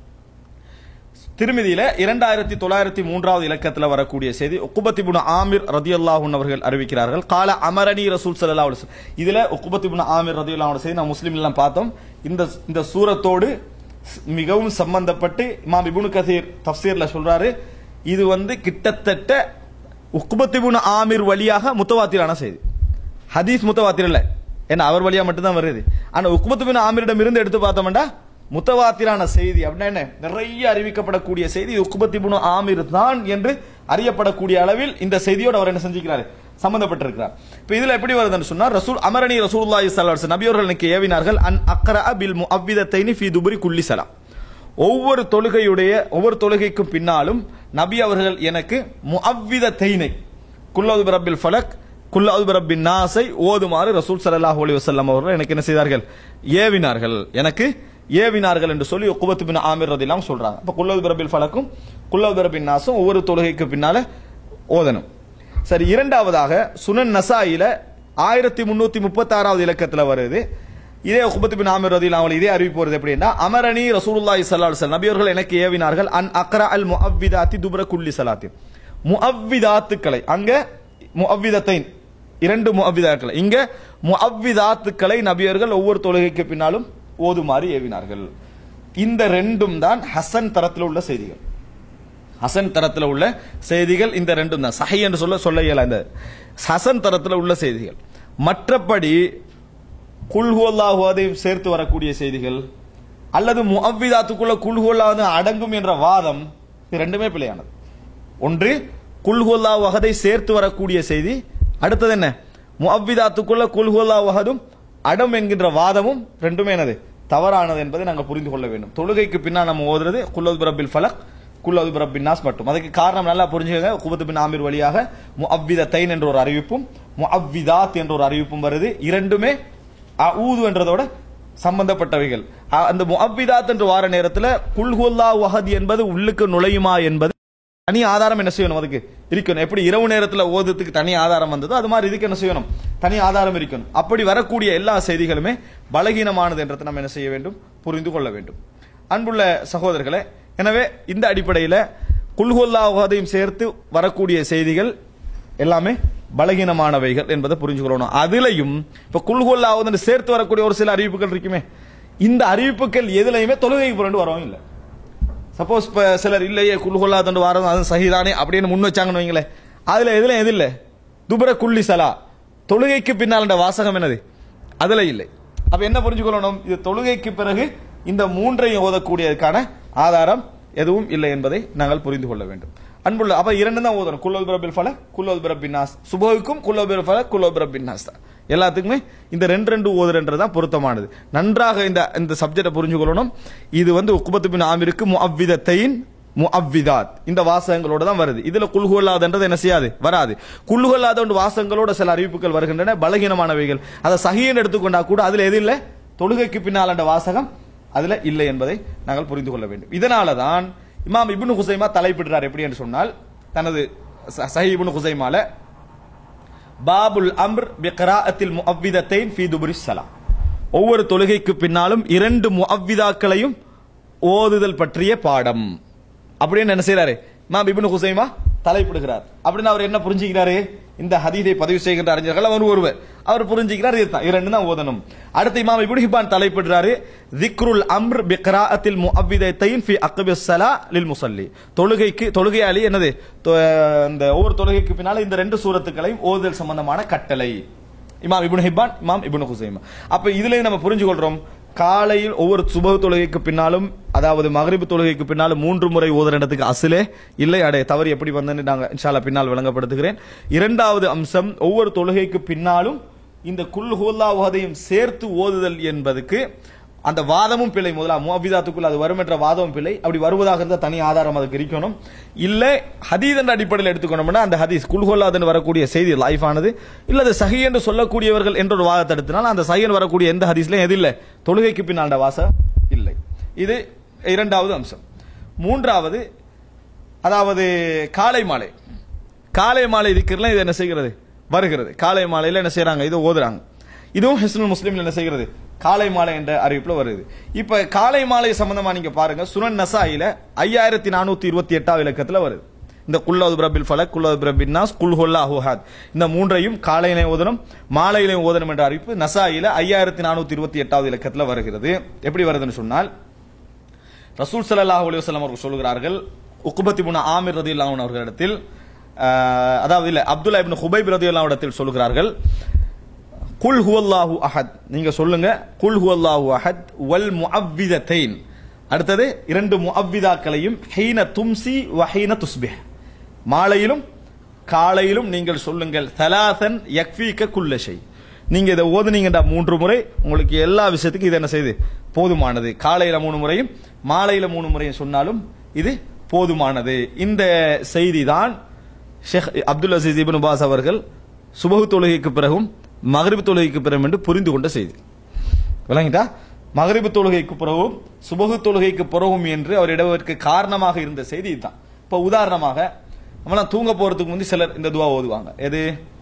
திருமதியில இரண்டாயிரத்தி தொள்ளாயிரத்தி மூன்றாவது இலக்கத்தில் வரக்கூடிய செய்தி உக்குபத்திபுன் ஆமிர் ரதியுல்லாஹுன் அவர்கள் அறிவிக்கிறார்கள் கால அமரணி ரசூல் ஸல்லல்லாஹு அலைஹி வஸல்லம் இதுல உக்குபத்திபுன் ஆமிர் ரதியுல்லாஹு செய்தி நான் முஸ்லீம் எல்லாம் பார்த்தோம் இந்த இந்த சூரத்தோடு மிகவும் சம்பந்தப்பட்டு இமாம் இப்னு கசீர் தஃப்சீர்ல சொல்றாரு இது வந்து கிட்டத்தட்ட உக்குபத்திபுன் ஆமிர் வழியாக முத்தவாத்திரான செய்தி ஹதீஸ் முத்தவாத்திர இல்ல ஏன்னா அவர் வழியா மட்டும்தான் வருது ஆனா உக்குபத்துபின் ஆமிரிடம் இருந்து எடுத்து பார்த்தோம்டா முத்தவாத்திரான செய்தி அப்படின்னா என்ன நிறைய அறிவிக்கப்படக்கூடிய செய்தி உக்குபத்திபுன் ஆமிர் தான் என்று அறியப்படக்கூடிய அளவில் இந்த செய்தியோடு அவர் என்ன செஞ்சுக்கிறாரு சம்பந்தப்பட்டிருக்கிறார் இப்ப இதுல எப்படி வருதுன்னு சொன்னா ரசூல் அமரணி ரசூலுல்லாஹி ஸல்லல்லாஹு அலைஹி வஸல்லம் நபி அவர்கள் எனக்கு ஏவினார்கள் அன் அக்ரா பில் முஅவ்விதத்தைனி ஃபீ துபுரி குல்லி ஸலாம் ஒவ்வொரு தொழுகையுடைய ஒவ்வொரு தொழுகைக்கும் பின்னாலும் நபி அவர்கள் எனக்கு முஅவ்விதத்தைனை குல்லது பிரபில் ஃபலக் குல்லாது பிரபின் நாஸை ஓதுமாறு ரசூல் ஸல்லல்லாஹு அலைஹி வஸல்லம் அவர்கள் எனக்கு என்ன செய்தார்கள் ஏவினார்கள் எனக்கு ஏவினார்கள் என்று சொல்லி உக்குபத்து பின் ஆமிர் ரதிலாம் சொல்றாங்க அப்ப குல்லது பிரபில் ஃபலக்கும் குல்லாது பிரபின் நாஸும் ஒவ்வொரு தொழுகைக்கு பின்னால ஓதணும் சரி இரண்டாவதாக சுனன் நசாயில ஆயிரத்தி முன்னூத்தி முப்பத்தி ஆறாவது இலக்கத்துல வருது இதே உக்குபத்து பின் ஆமிர் ரதிலாம் அவங்களை இதே அறிவிப்பு வருது எப்படின்னா அமரணி ரசூலுல்லாஹி ஸல்லல்லாஹு அலைஹி வஸல்லம் நபியவர்கள் எனக்கு ஏவினார்கள் அன் அக்ரா அல் முஅவ்விதாத்தி துப்ர குல்லி ஸலாத்தி முஅவ்விதாத்துக்களை அங்க முஅவ்விதத்தைன் இரண்டு முஅவ்விதாக்களை இங்க முஅவ்விதாத்துக்களை நபியர்கள் ஒவ்வொரு தொழுகைக்கு பின்னாலும் ஓதுமாறு ஏவினார்கள் இந்த ரெண்டும் தான் ஹசன் தரத்தில் உள்ள செய்திகள் ஹசன் தரத்தில் உள்ள செய்திகள் இந்த ரெண்டும் தான் சஹி என்று சொல்ல சொல்ல இயல இந்த ஹசன் தரத்தில் உள்ள செய்திகள் மற்றபடி குல்ஹுல்லாஹுவதையும் சேர்த்து வரக்கூடிய செய்திகள் அல்லது முஅவ்விதாத்துக்குள்ள குல்ஹுல்லாவது அடங்கும் என்ற வாதம் இது ரெண்டுமே பிழையானது ஒன்று குல்ஹுல்லா வகதை சேர்த்து வரக்கூடிய செய்தி அடுத்தது என்ன முஅவ்விதாத்துக்குள்ள குல்ஹுல்லா வகதும் அடம் என்கின்ற வாதமும் ரெண்டுமே என்னது தவறானது என்பதை நாங்கள் புரிந்து கொள்ள வேண்டும் தொழுகைக்கு பின்னால் நம்ம ஓதுறது குல்லது பிரபில் ஃபலக் குல்லது பிரபின் நாஸ் மட்டும் அதுக்கு காரணம் நல்லா புரிஞ்சுக்கங்க குபத்து பின் ஆமீர் வழியாக முஅவ்விதத்தைன் என்ற ஒரு அறிவிப்பும் முஅவ்விதாத் என்ற ஒரு அறிவிப்பும் வருது இரண்டுமே அஊது என்றதோட சம்பந்தப்பட்டவைகள் அ- அந்த முஅவ்விதாத் என்று வார நேரத்தில் குல்ஹுல்லா வஹத் என்பது உள்ளுக்கு நுழையுமா என்பது தனி ஆதாரம் என்ன செய்யணும் அதுக்கு இருக்கணும் எப்படி இரவு நேரத்துல ஓதுறதுக்கு தனி ஆதாரம் வந்ததோ அது மாதிரி இதுக்கு என்ன செய்யணும் தனி ஆதாரம் இருக்கணும் அப்படி வரக்கூடிய எல்லா செய்திகளுமே பலகீனமானது என்றதை நம்ம என்ன செய்ய வேண்டும் புரிந்து கொள்ள வேண்டும் அன்புள்ள சகோதரர்களே எனவே இந்த அடிப்படையில் குல்ஹுல்லாஹதையும் சேர்த்து வரக்கூடிய செய்திகள் எல்லாமே பலகீனமானவைகள் என்பதை புரிஞ்சுக்கொள்ளணும் அதுலயும் இப்ப குல்ஹுல்லாவது சேர்த்து வரக்கூடிய ஒரு சில அறிவிப்புகள் இருக்குமே இந்த அறிவிப்புகள் எதுலையுமே தொழுகைக்கு புரண்டு வரவும் இல்லை சப்போஸ் இப்ப சிலர் இல்லையே குல்ஹுல்லா தண்டு வாரம் அது சஹிதானே அப்படின்னு முன் வச்சாங்கன்னு வைங்களேன் அதுல எதுல எது இல்ல துபர குல்லி சலா தொழுகைக்கு பின்னால் வாசகம் என்னது அதுல இல்லை அப்ப என்ன புரிஞ்சுக்கொள்ளணும் இது தொழுகைக்கு பிறகு இந்த மூன்றையும் ஓதக்கூடியதற்கான ஆதாரம் எதுவும் இல்லை என்பதை நாங்கள் புரிந்து கொள்ள வேண்டும் அன்புள்ள அப்ப இரண்டு தான் ஓதணும் குல்லோல் பிரபில் ஃபல குல்லோல் பிரபின் நாஸ் சுபோவுக்கும் குல்லோல் பிரபில் ஃபல குல்லோல் பிரபின் நாஸ் தான் எல்லாத்துக்குமே இந்த ரெண்டு ரெண்டு ஓதுறன்றது தான் பொருத்தமானது நன்றாக இந்த இந்த சப்ஜெக்டை புரிஞ்சுக்கொள்ளணும் இது வந்து உக்குபத்து பின் ஆமிருக்கு முஅவ்விதத்தைன் முஅவ்விதாத் இந்த வாசகங்களோட தான் வருது இதுல குல்குல்லாதன்றது என்ன செய்யாது வராது குல்குல்லாத ஒன்று வாசகங்களோட சில அறிவிப்புகள் வருகின்றன பலகீனமானவைகள் அதை சகியன் எடுத்துக்கொண்டா கூட அதுல எது இல்லை தொழுகைக்கு பின்னால் என்ற வாசகம் அதுல இல்லை என்பதை நாங்கள் புரிந்து கொள்ள வேண்டும் இதனால தான் இமாம் இப்னு ஹுசைமா தலைப்பிடுறார் எப்படி என்று சொன்னால் தனது ச- சஹீஹ் இப்னு ஹுசைமால பாபுல் அம்ர் பிக்ராஅத்தில் முஅவ்விதத்தைன் ஃபீ துபுரி ஸலாம் ஒவ்வொரு தொழுகைக்கு பின்னாலும் இரண்டு முஅவ்விதாக்களையும் ஓதுதல் பற்றிய பாடம் அப்படின்னு என்ன செய்றாரு இமாம் இப்னு ஹுசைமா தலைப்பிடுகிறார் அப்படின்னு அவர் என்ன புரிஞ்சுக்கிறாரு இந்த ஹதீதை பதிவு செய்கின்ற அறிஞர்கள் அவர் ஒருவர் அவர் புரிஞ்சுக்கிறார் இதுதான் இரண்டு தான் ஓதணும் அடுத்து இமாம் இப்னு ஹிப்பான் தலைப்பிடுறாரு திக்ருல் அம்ர் பிக்ராஅத்தில் முஅவ்விதத்தைன் ஃபி அக்பிஸ் ஸலா லில் முஸல்லி தொழுகைக்கு தொழுகையாளி என்னது தொ- இந்த ஒவ்வொரு தொழுகைக்கு பின்னால இந்த ரெண்டு சூரத்துக்களையும் ஓதுதல் சம்பந்தமான கட்டளை இமாம் இப்னு ஹிப்பான் இமாம் இப்னு ஹுசைமா அப்ப இதுல நம்ம புரிஞ்சு கொள்றோம் காலையில் ஒவ்வொரு சுப தொழுகைக்கு பின்னாலும் அதாவது மகரிபு தொழுகைக்கு பின்னாலும் மூன்று முறை ஓதுறதுக்கு அசிலே இல்லை அடே தவறு எப்படி வந்தேன்னு நாங்க இன்ஷால்லா பின்னால் விளங்கப்படுத்துகிறேன் இரண்டாவது அம்சம் ஒவ்வொரு தொழுகைக்கு பின்னாலும் இந்த குல் ஹுல்லாவதையும் சேர்த்து ஓதுதல் என்பதுக்கு அந்த வாதமும் பிழை முதலா முஅபிதாத்துக்குள் அது வரும் என்ற வாதமும் பிழை அப்படி வருவதாக இருந்தால் தனி ஆதாரம் அதுக்கு இருக்கணும் இல்ல ஹதீஸ் என்ற அடிப்படையில் எடுத்துக்கணும்னா அந்த ஹதீஸ் குல்ஹோல்லாதுன்னு வரக்கூடிய செய்தி லைஃப் ஆனது இல்ல அது சஹி என்று சொல்லக்கூடியவர்கள் என்ற ஒரு வாதத்தை எடுத்தனால் அந்த சஹின்னு வரக்கூடிய எந்த ஹதீஸ்லயும் எது இல்லை தொழுகைக்கு பின்னால் வாசம் இல்லை இது இரண்டாவது அம்சம் மூன்றாவது அதாவது காலை மாலை காலை மாலை இருக்கிறதுல இது என்ன செய்கிறது வருகிறது காலை மாலையில என்ன செய்றாங்க இது ஓதுறாங்க இதுவும் ஹிஸ்னுல் முஸ்லீம்ல என்ன செய்கிறது காலை மாலை என்ற அறிவிப்புல வருது இப்ப காலை மாலை சம்பந்தமா நீங்க பாருங்க சுனன் நசாயில ஐயாயிரத்தி நானூத்தி இருபத்தி எட்டாவது இலக்கத்துல வருது இந்த குல்லாது பிரபில் ஃபலக் குல்லாது பிரபின் நாஸ் குல் ஹுல்லா ஹுஹாத் இந்த மூன்றையும் காலையிலையும் ஓதணும் மாலையிலையும் ஓதணும் என்ற அறிவிப்பு நசாயில ஐயாயிரத்தி நானூத்தி இருபத்தி எட்டாவது இலக்கத்துல வருகிறது எப்படி வருதுன்னு சொன்னால் ரசூல் ஸல்லல்லாஹு அலைஹி வஸல்லம் அவர்கள் சொல்கிறார்கள் உக்பத் இப்னு ஆமிர் ரதியல்லாஹு அன்ஹு அவர்களிடத்தில் ஆஹ், அதாவது இல்ல அப்துல்லா இப்னு ஹுபைப் ரதியல்லாஹு இடத்தில் சொல்கிறார்கள் குல் ஹுவல்லாஹு அஹத் நீங்க சொல்லுங்க குல் ஹுவல்லாஹு அஹத் வல் முஅவ்விதத்தைன் அடுத்தது இரண்டு முஅவ்விதாக்களையும் ஹீன தும்சி வ ஹீன துஸ்பிஹ் மாலையிலும் காலையிலும் நீங்கள் சொல்லுங்கள் தலாசன் யக்ஃபீக குல்ல ஷை நீங்க இதை ஓதுனீங்கடா மூன்று முறை உங்களுக்கு எல்லா விஷயத்துக்கும் இது என்ன செய்யுது போதுமானது காலையில மூணு முறையும் மாலையில மூணு முறையும் சொன்னாலும் இது போதுமானது இந்த செய்தி தான் Sheikh Abdul Aziz Ibn Baz அவர்கள் சுபஹு தொழுகைக்கு பிறகும் மகரிப் தொழுகைக்கு பிறகும் என்று புரிந்து கொண்ட செய்தி விளங்கிட்டா மகரிபு தொழுகைக்கு பிறகும் சுபகு தொழுகைக்கு பிறகும் என்று அவர் இடவதற்கு காரணமாக இருந்த செய்தி இதுதான் இப்போ உதாரணமாக நம்மளாம் தூங்க போறதுக்கு முந்தி சிலர் இந்த துவா ஓதுவாங்க எது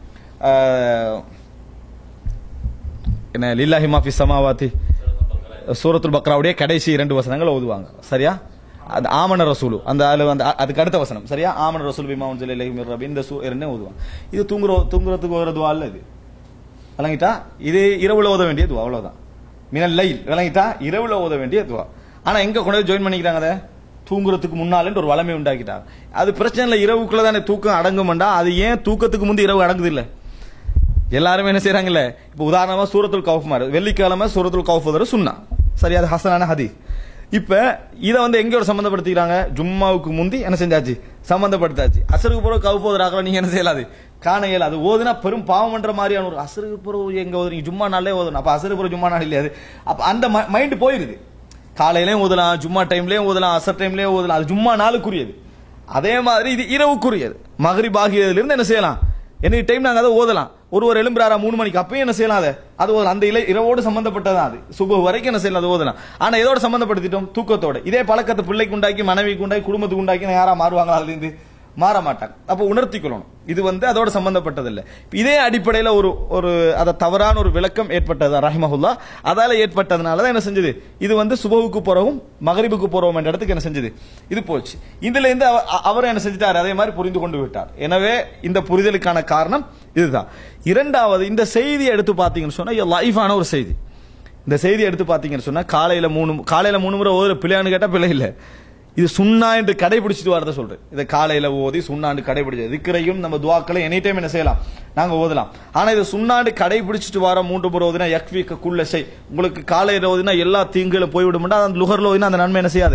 ஆஹ், என்ன லில்லாஹி மாஃபி சமாவாத்தி சூரத்துல் பக்ராவுடைய கடைசி இரண்டு வசனங்கள் ஓதுவாங்க சரியா அது ஆமன ரசூலு அந்த அதுல வந்து அ- அதுக்கு அடுத்த வசனம் சரியா ஆமன ரசூல் பிமாவும் ஜலிலை மிர் ரபி இந்த சூ இரண்டே ஓதுவாங்க இது தூங்குற தூங்குறதுக்கு ஒரு துவா இல்ல இது விளங்கிட்டா இது இரவுல ஓத வேண்டிய துவா அவ்வளவுதான் மினல் லைல் விளங்கிட்டா இரவுல ஓத வேண்டிய துவா ஆனா எங்க கொண்டு போய் ஜாயின் பண்ணிக்கிறாங்க அதை தூங்குறதுக்கு முன்னாலன்னு ஒரு வளமை உண்டாக்கிட்டாங்க அது பிரச்சனை இல்லை இரவுக்குள்ள தானே தூக்கம் அடங்குமெண்டா அது ஏன் தூக்கத்துக்கு முந்தி இரவு அடங்குது இல்ல எல்லாருமே என்ன செய்றாங்கல்ல இப்ப உதாரணமா சூரத்துல் கவுஃப் மாதிரி வெள்ளிக்கிழமை சூரத்துல் கவுஃப் ஓதுற சுன்னா சரி அது ஹசனான ஹதீஸ் இப்ப இத வந்து எங்கயோட சம்பந்தப்படுத்திக்கிறாங்க ஜும்மாவுக்கு முந்தி என்ன செஞ்சாச்சு சம்பந்தப்படுத்தாச்சு அசருக்கு பிறகு கவுஃப் ஓதுறாங்களா நீங்க என்ன செய்யலாது காண இயலாது ஓதுனா பெரும் பாவம் பண்ற மாதிரியான ஒரு அசருக்கு பிறகு எங்க ஓதுறீங்க ஜும்மா நாளே ஓதணும் அப்ப அசருக்கு பிறகு ஜும்மா நாள் இல்லையாது அப்ப அந்த மைண்ட் போயிருது காலையிலயும் ஓதலாம் ஜும்மா டைம்லயும் ஓதலாம் அசர் டைம்லயும் ஓதலாம் அது ஜும்மா நாளுக்குரியது அதே மாதிரி இது இரவுக்குரியது மகரிப் ஆகியதுல இருந்து என்ன செய்யலாம் எனி டைம் நாங்க அதை ஓதலாம் ஒருவர் எழும்புறாரா மூணு மணிக்கு அப்பயும் என்ன செய்யலாம் அதை அது ஓதலாம் அந்த இலை இரவோடு சம்பந்தப்பட்டதான் அது சுப வரைக்கும் என்ன செய்யலாம் அது ஓதலாம் ஆனா இதோட சம்பந்தப்படுத்திட்டோம் தூக்கத்தோட இதே பழக்கத்தை பிள்ளைக்கு உண்டாக்கி மனைவிக்கு உண்டாக்கி குடும்பத்துக்கு உண்டாக்கி யாரா மாறுவாங்களா அதுல இருந்து மாற மாட்டாங்க அப்ப உணர்த்தி கொள்ளணும் இது வந்து அதோட சம்பந்தப்பட்டது இல்ல இதே அடிப்படையில ஒரு ஒரு அத தவறான ஒரு விளக்கம் ஏற்பட்டது ரஹிமஹுல்லா அதால ஏற்பட்டதுனால தான் என்ன செஞ்சது இது வந்து சுபவுக்கு போறவும் மகரிபுக்கு போறவும் என்ற இடத்துக்கு என்ன செஞ்சது இது போச்சு இதுல இருந்து அவ- அ- அவர் என்ன செஞ்சிட்டார் அதே மாதிரி புரிந்து கொண்டு விட்டார் எனவே இந்த புரிதலுக்கான காரணம் இதுதான் இரண்டாவது இந்த செய்தியை எடுத்து பாத்தீங்கன்னு சொன்னா இது லைஃபான ஒரு செய்தி இந்த செய்தி எடுத்து பாத்தீங்கன்னு சொன்னா காலையில மூணு காலையில மூணு முறை ஓதுற பிள்ளையான்னு கேட்டா பிள்ளை இல்ல இது சுண்ணா என்று கடைபிடிச்சிட்டு வரத சொல்றேன் இதை காலையில ஓதி சுண்ணாண்டு கடைபிடிச்சு திக்கரையும் நம்ம துவாக்களை எனி டைம் என்ன செய்யலாம் நாங்க ஓதலாம் ஆனா இது சுண்ணாண்டு கடைபிடிச்சிட்டு வர மூன்று முறை ஓதினா யக்விக்க குள்ள செய் உங்களுக்கு காலையில ஓதினா எல்லா தீங்குகளும் போய்விடும் அந்த லுகர்ல ஓதினா அந்த நன்மை என்ன செய்யாது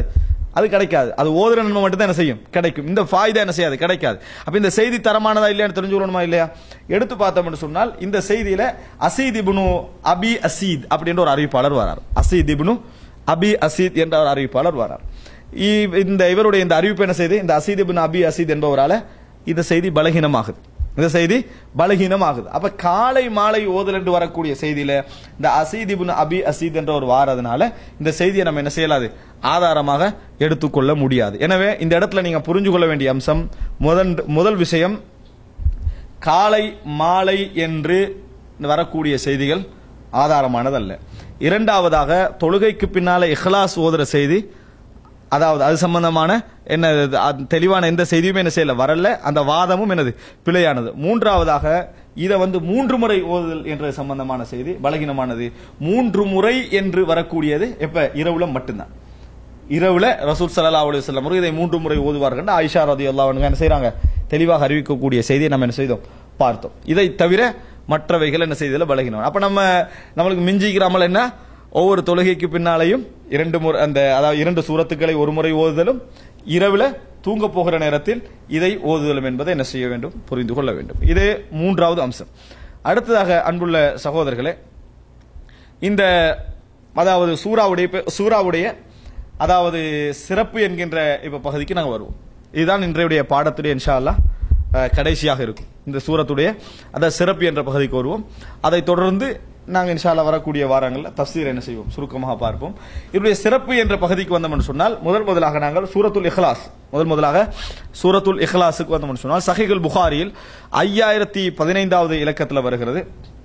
அது கிடைக்காது அது ஓதுற நன்மை மட்டும் தான் என்ன செய்யும் கிடைக்கும் இந்த ஃபாய்தா என்ன செய்யாது கிடைக்காது அப்ப இந்த செய்தி தரமானதா இல்லையான்னு தெரிஞ்சுக்கணுமா இல்லையா எடுத்து பார்த்தோம்னு சொன்னால் இந்த செய்தியில அசீத் இப்னு அபி அசீத் அப்படின்ற ஒரு அறிவிப்பாளர் வரார் அசீத் இப்னு அபி அசீத் என்ற ஒரு அறிவிப்பாளர் வரார் இ- இந்த இவருடைய இந்த அறிவிப்பு என்ன செய்து இந்த அசீத் இப்னு அபி அசீத் என்பவரால இந்த செய்தி பலகீனமாகுது இந்த செய்தி பலகீனமாகுது அப்ப காலை மாலை ஓதல் என்று வரக்கூடிய செய்தியில இந்த அசீத் இப்னு அபி அசீத் என்ற ஒரு வாரதுனால இந்த செய்தியை நம்ம என்ன செய்யலாது ஆதாரமாக எடுத்துக்கொள்ள முடியாது எனவே இந்த இடத்துல நீங்க புரிஞ்சு கொள்ள வேண்டிய அம்சம் முதல் முதல் விஷயம் காலை மாலை என்று வரக்கூடிய செய்திகள் ஆதாரமானதல்ல இரண்டாவதாக தொழுகைக்கு பின்னால இஹ்லாஸ் ஓதுற செய்தி அதாவது அது சம்பந்தமான என்ன இது, அது தெளிவான எந்த செய்தியுமே என்ன செய்யல வரல அந்த வாதமும் என்னது பிழையானது மூன்றாவதாக இதை வந்து மூன்று முறை ஓதுதல் என்ற சம்பந்தமான செய்தி பலகீனமானது மூன்று முறை என்று வரக்கூடியது எப்ப இரவுல மட்டும்தான் இரவுல ரசூல் ஸல்லல்லாஹு அலைஹி வஸல்லம் அவர்கள் இதை மூன்று முறை ஓதுவார்கள் ஆயிஷா ரலியல்லாஹு அன்ஹா என்ன செய்றாங்க தெளிவாக அறிவிக்கக்கூடிய செய்தியை நம்ம என்ன செய்தோம் பார்த்தோம் இதை தவிர மற்றவைகள் என்ன செய்ததுல பலகினோம் அப்ப நம்ம நம்மளுக்கு மிஞ்சிக்கிறாமல் என்ன ஒவ்வொரு தொழுகைக்கு பின்னாலையும் இரண்டு முறை அந்த அதாவது இரண்டு சூரத்துக்களை ஒரு முறை ஓதுதலும் இரவுல தூங்க போகிற நேரத்தில் இதை ஓதுதலும் என்பதை என்ன செய்ய வேண்டும் புரிந்து கொள்ள வேண்டும் இது மூன்றாவது அம்சம் அடுத்ததாக அன்புள்ள சகோதரர்களே இந்த அதாவது சூறாவுடைய பே- சூறாவுடைய அதாவது சிறப்பு என்கின்ற இப்ப பகுதிக்கு நாங்க வருவோம் இதுதான் இன்றைய பாடத்துடைய இன்ஷா அல்லாஹ் அஹ், கடைசியாக இருக்கும் இந்த சூரத்துடைய அதாவது சிறப்பு என்ற பகுதிக்கு வருவோம் அதை தொடர்ந்து நாங்க இன்ஷா அல்லாஹ் வரக்கூடிய வாரங்கள்ல தஃசீர் என்ன செய்வோம் சுருக்கமாக பார்ப்போம் இதனுடைய சிறப்பு என்ற பகுதிக்கு வந்தோம் என்று சொன்னால் முதல் முதலாக நாங்கள் சூரத்துல் இஹ்லாஸ் முதல் முதலாக சூரத்துல் இஹ்லாஸுக்கு வந்தோம் என்று சொன்னால் சஹிகுல் புகாரியில் ஐயாயிரத்தி பதினைந்தாவது இலக்கத்தில் வருகிறது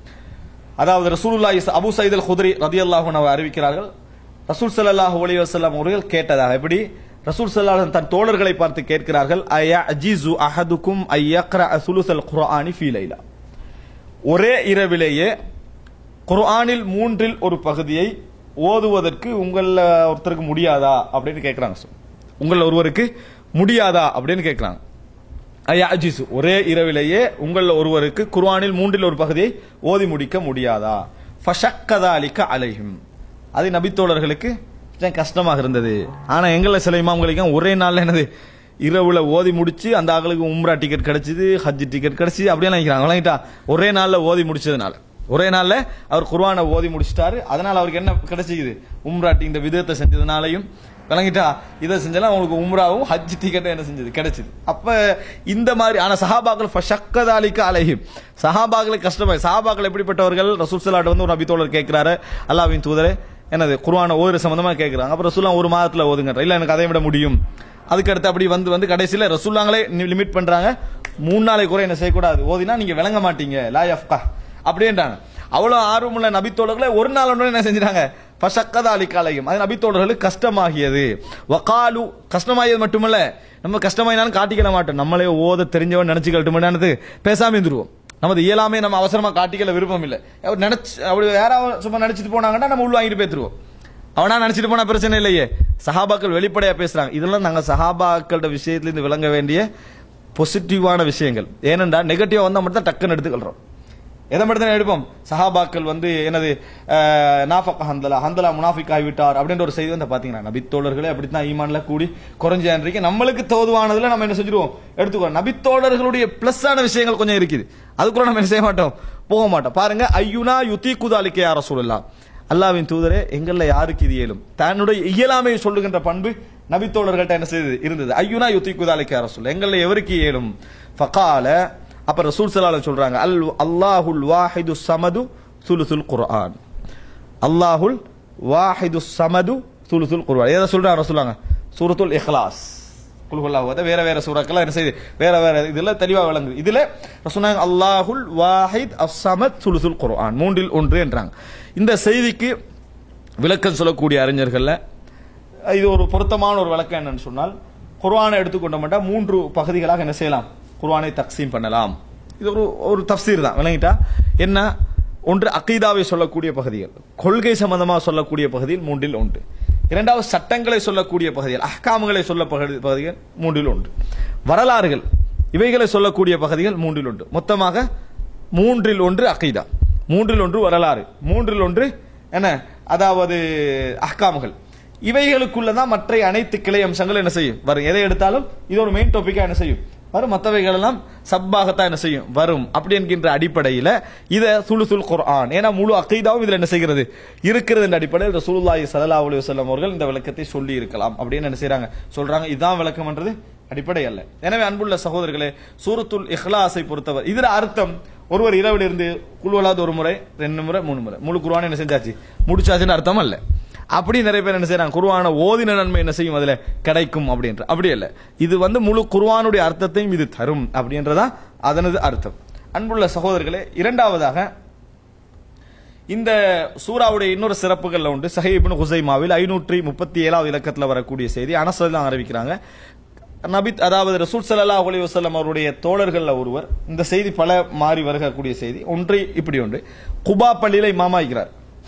அதாவது ரசூலுல்லாஹி ஸ- அபூ சயீத் அல் குத்ரி ரதியல்லாஹு அன்ஹு அறிவிக்கிறார்கள் ரசூல் ஸல்லல்லாஹு அலைஹி வஸல்லம் அவர்கள் கேட்டதாக எப்படி ரசூல் ஸல்லல்லாஹு அலைஹி வஸல்லம் தன் தோழர்களை பார்த்து கேட்கிறார்கள் அயஜிசு அஹதுக்கும் ஐயக்ரா சுலுசல் குர்ஆனி ஃபீ லைலா ஒரே இரவிலேயே குர்ஆனில் மூன்றில் ஒரு பகுதியை ஓதுவதற்கு உங்கள ஒருத்தருக்கு முடியாதா அப்படின்னு கேட்கிறாங்க உங்கள ஒருவருக்கு முடியாதா அப்படின்னு கேட்கிறாங்க அயாஜிசு ஒரே இரவிலேயே உங்கள ஒருவருக்கு குர்ஆனில் மூன்றில் ஒரு பகுதியை ஓதி முடிக்க முடியாதா ஃபஷக்கதாலிக்க அலைஹிம் அது நபித்தோழர்களுக்கு கொஞ்சம் கஷ்டமாக இருந்தது ஆனா எங்கள சில இமாம்களுக்கு ஒரே நாள்ல என்னது இரவுல ஓதி முடிச்சு அந்த ஆளுக்கு உம்ரா டிக்கெட் கிடைச்சது ஹஜ் டிக்கெட் கிடைச்சது அப்படியே நினைக்கிறாங்க விளங்கிட்டா ஒரே நாள்ல ஓதி முடிச்சதுனால ஒரே நாள்ல அவர் குர்ஆனை ஓதி முடிச்சிட்டாரு அதனால அவருக்கு என்ன கிடைச்சிக்குது உம்ராட்டி இந்த விதத்தை செஞ்சதுனாலையும் விளங்கிட்டா இதை செஞ்சாலும் அவங்களுக்கு உம்ராவும் ஹஜ் டிக்கெட்டும் என்ன செஞ்சது கிடைச்சது அப்ப இந்த மாதிரி ஆனா சஹாபாக்கள் ஃபஷக்கதாலிக்க அலைஹிம் சஹாபாக்களுக்கு கஷ்டமாய் சஹாபாக்கள் எப்படிப்பட்டவர்கள் ரசூல் ஸல்லல்லாஹு வந்து ஒரு நபித்தோழர் கேட்கிறாரு அல்லாஹ்வின் தூதரே என்னது குர்ஆனை ஓதுற சம்பந்தமா கேட்கிறாங்க அப்புறம் ரசூல்லா ஒரு மாதத்துல ஓதுங்க இல்ல எனக்கு அதை விட முடியும் அதுக்கு அடுத்து அப்படி வந்து வந்து கடைசியில ரசூல்லாங்களே லிமிட் பண்றாங்க மூணு நாளை கூட என்ன செய்யக்கூடாது ஓதினா நீங்க விளங்க மாட்டீங்க லா யஃப்கா அப்படின்றாங்க அவ்வளவு ஆர்வமுள்ள நபித்தோழர்களை ஒரு நாள் ஒன்று என்ன செஞ்சிட்டாங்க ஃபஷக்கத அலிக்காலையும் அது நபித்தோழர்களுக்கு கஷ்டமாகியது வகாலு கஷ்டமாகியது மட்டுமல்ல நம்ம கஷ்டமாயினாலும் காட்டிக்கல மாட்டோம் நம்மளே ஓத தெரிஞ்சவன் நினைச்சுக்கட்டுமே பேசாம இருந்துருவோம் நமது இயலாமே நம்ம அவசரமா காட்டிக்கல விருப்பம் இல்லை அவர் நினைச்சு அப்படி யாராவது சும்மா நினைச்சிட்டு போனாங்கன்னா நம்ம உள் வாங்கிட்டு பேத்துருவோம் அவனா நினைச்சிட்டு போனா பிரச்சனை இல்லையே சஹாபாக்கள் வெளிப்படையா பேசுறாங்க இதெல்லாம் நாங்க சஹாபாக்களோட விஷயத்துல இருந்து விளங்க வேண்டிய பாசிட்டிவான விஷயங்கள் ஏனென்றா நெகட்டிவா வந்தா மட்டும் தான் டக்குன்னு எடுத்துக்கொள்றோம் எதை மட்டும் தான் எடுப்போம் சஹாபாக்கள் வந்து என்னது அஹ், நாஃபக் ஹந்தலா ஹந்தலா முனாஃபிக் ஆகிவிட்டார் அப்படின்ற ஒரு செய்தி வந்து பாத்தீங்கன்னா நபித்தோழர்களே அப்படித்தான் ஈமான்ல கூடி குறைஞ்சான்றிக்கு நம்மளுக்கு தோதுவானதுல நம்ம என்ன செஞ்சிருவோம் எடுத்துக்கோ நபித்தோழர்களுடைய பிளஸ் ஆன விஷயங்கள் கொஞ்சம் இருக்குது அதுக்குள்ள நம்ம என்ன செய்ய மாட்டோம் போக மாட்டோம் பாருங்க ஐயுனா யுத்தி குதாலிக்க யார சொல்லலாம் அல்லாவின் தூதரே எங்கள்ல யாருக்கு இது இயலும் தன்னுடைய இயலாமையை சொல்லுகின்ற பண்பு நபித்தோழர்கள்ட்ட என்ன செய்தது இருந்தது ஐயுனா யுத்தி குதாலிக்க யார சொல்ல எங்கள்ல எவருக்கு இயலும் ஃபகால அப்ப ரசூல் ஸல்லல்லாஹு அலைஹி சொல்றாங்க அல் அல்லாஹுல் வாஹிது சமது சுலுசுல் குர்ஆன் அல்லாஹுல் வாஹிது சமது சுலுசுல் குர்ஆன் எதை சொல்றாங்க ரசூலுங்க சூரத்துல் இஹ்லாஸ் குல்ஹுல்லாஹு அத வேற வேற சூறாக்கள் என்ன செய்யுது வேற வேற இதுல தெளிவா விளங்குது இதுல ரசூலுங்க அல்லாஹுல் வாஹித் அஸ்ஸமத் சுலுசுல் குர்ஆன் மூன்றில் ஒன்று என்றாங்க இந்த செய்திக்கு விளக்கம் சொல்லக்கூடிய அறிஞர்கள்ல இது ஒரு பொருத்தமான ஒரு விளக்கம் என்னன்னு சொன்னால் குர்ஆனை எடுத்துக்கொண்டோம்னா மூன்று பகுதிகளாக என்ன செய்யலாம் குர்ஆனை தக்சீம் பண்ணலாம் இது ஒரு ஒரு தஃசீர் தான் விளங்கிட்டா என்ன ஒன்று அகீதாவை சொல்லக்கூடிய பகுதிகள் கொள்கை சம்பந்தமாக சொல்லக்கூடிய பகுதியில் மூன்றில் ஒன்று இரண்டாவது சட்டங்களை சொல்லக்கூடிய பகுதிகள் அஹ்காமுகளை சொல்ல பகுதி- பகுதிகள் மூன்றில் ஒன்று வரலாறுகள் இவைகளை சொல்லக்கூடிய பகுதிகள் மூன்றில் ஒன்று மொத்தமாக மூன்றில் ஒன்று அகீதா மூன்றில் ஒன்று வரலாறு மூன்றில் ஒன்று என்ன அதாவது அஹ்காமுகள் இவைகளுக்குள்ளதான் மற்ற அனைத்து கிளை அம்சங்கள் என்ன செய்யும் வரும் எதை எடுத்தாலும் இது ஒரு மெயின் டாபிக்கா என்ன செய்யும் வரும் மற்றவைகள் எல்லாம் சப்பாகத்தான் என்ன செய்யும் வரும் அப்படி என்கின்ற அடிப்படையில இத சுலுசுல் குர்ஆன் ஏன்னா முழு அகைதாவும் இதுல என்ன செய்கிறது இருக்கிறது என்ற அடிப்படையில் ரசூலுல்லாஹி ஸல்லல்லாஹு அலைஹி வஸல்லம் அவர்கள் இந்த விளக்கத்தை சொல்லி இருக்கலாம் அப்படின்னு என்ன செய்றாங்க சொல்றாங்க இதான் விளக்கம்ன்றது அடிப்படை அல்ல எனவே அன்புள்ள சகோதரர்களே சூரத்துல் இஹ்லாஸை பொறுத்தவர் இதுல அர்த்தம் ஒருவர் இரவில் இருந்து குழுவலாத ஒரு முறை ரெண்டு முறை மூணு முறை முழு குர்ஆன் என்ன செஞ்சாச்சு முடிச்சாச்சுன்னு அர்த்தம் அல்ல அப்படி நிறைய பேர் என்ன செய்யறாங்க குர்ஆன ஓதின நன்மை என்ன செய்யும் அதுல கிடைக்கும் அப்படின்ற அப்படி அல்ல இது வந்து முழு குர்ஆனுடைய அர்த்தத்தையும் இது தரும் அப்படின்றதா அதனது அர்த்தம் அன்புள்ள சகோதரர்களே இரண்டாவதாக இந்த சூராவுடைய இன்னொரு சிறப்புகள்ல உண்டு சஹீப்னு ஹுசைமாவில் ஐநூற்றி முப்பத்தி ஏழாவது இலக்கத்தில் வரக்கூடிய செய்தி அனசல்லாம் அறிவிக்கிறாங்க நபி அதாவது ரசூல் ஸல்லல்லாஹு அலைஹி வஸல்லம் அவருடைய தோழர்கள்ல ஒருவர் இந்த செய்தி பல மாறி வருகக்கூடிய செய்தி ஒன்றை இப்படி ஒன்று குபா பள்ளியில இமாமா இருக்கிறார்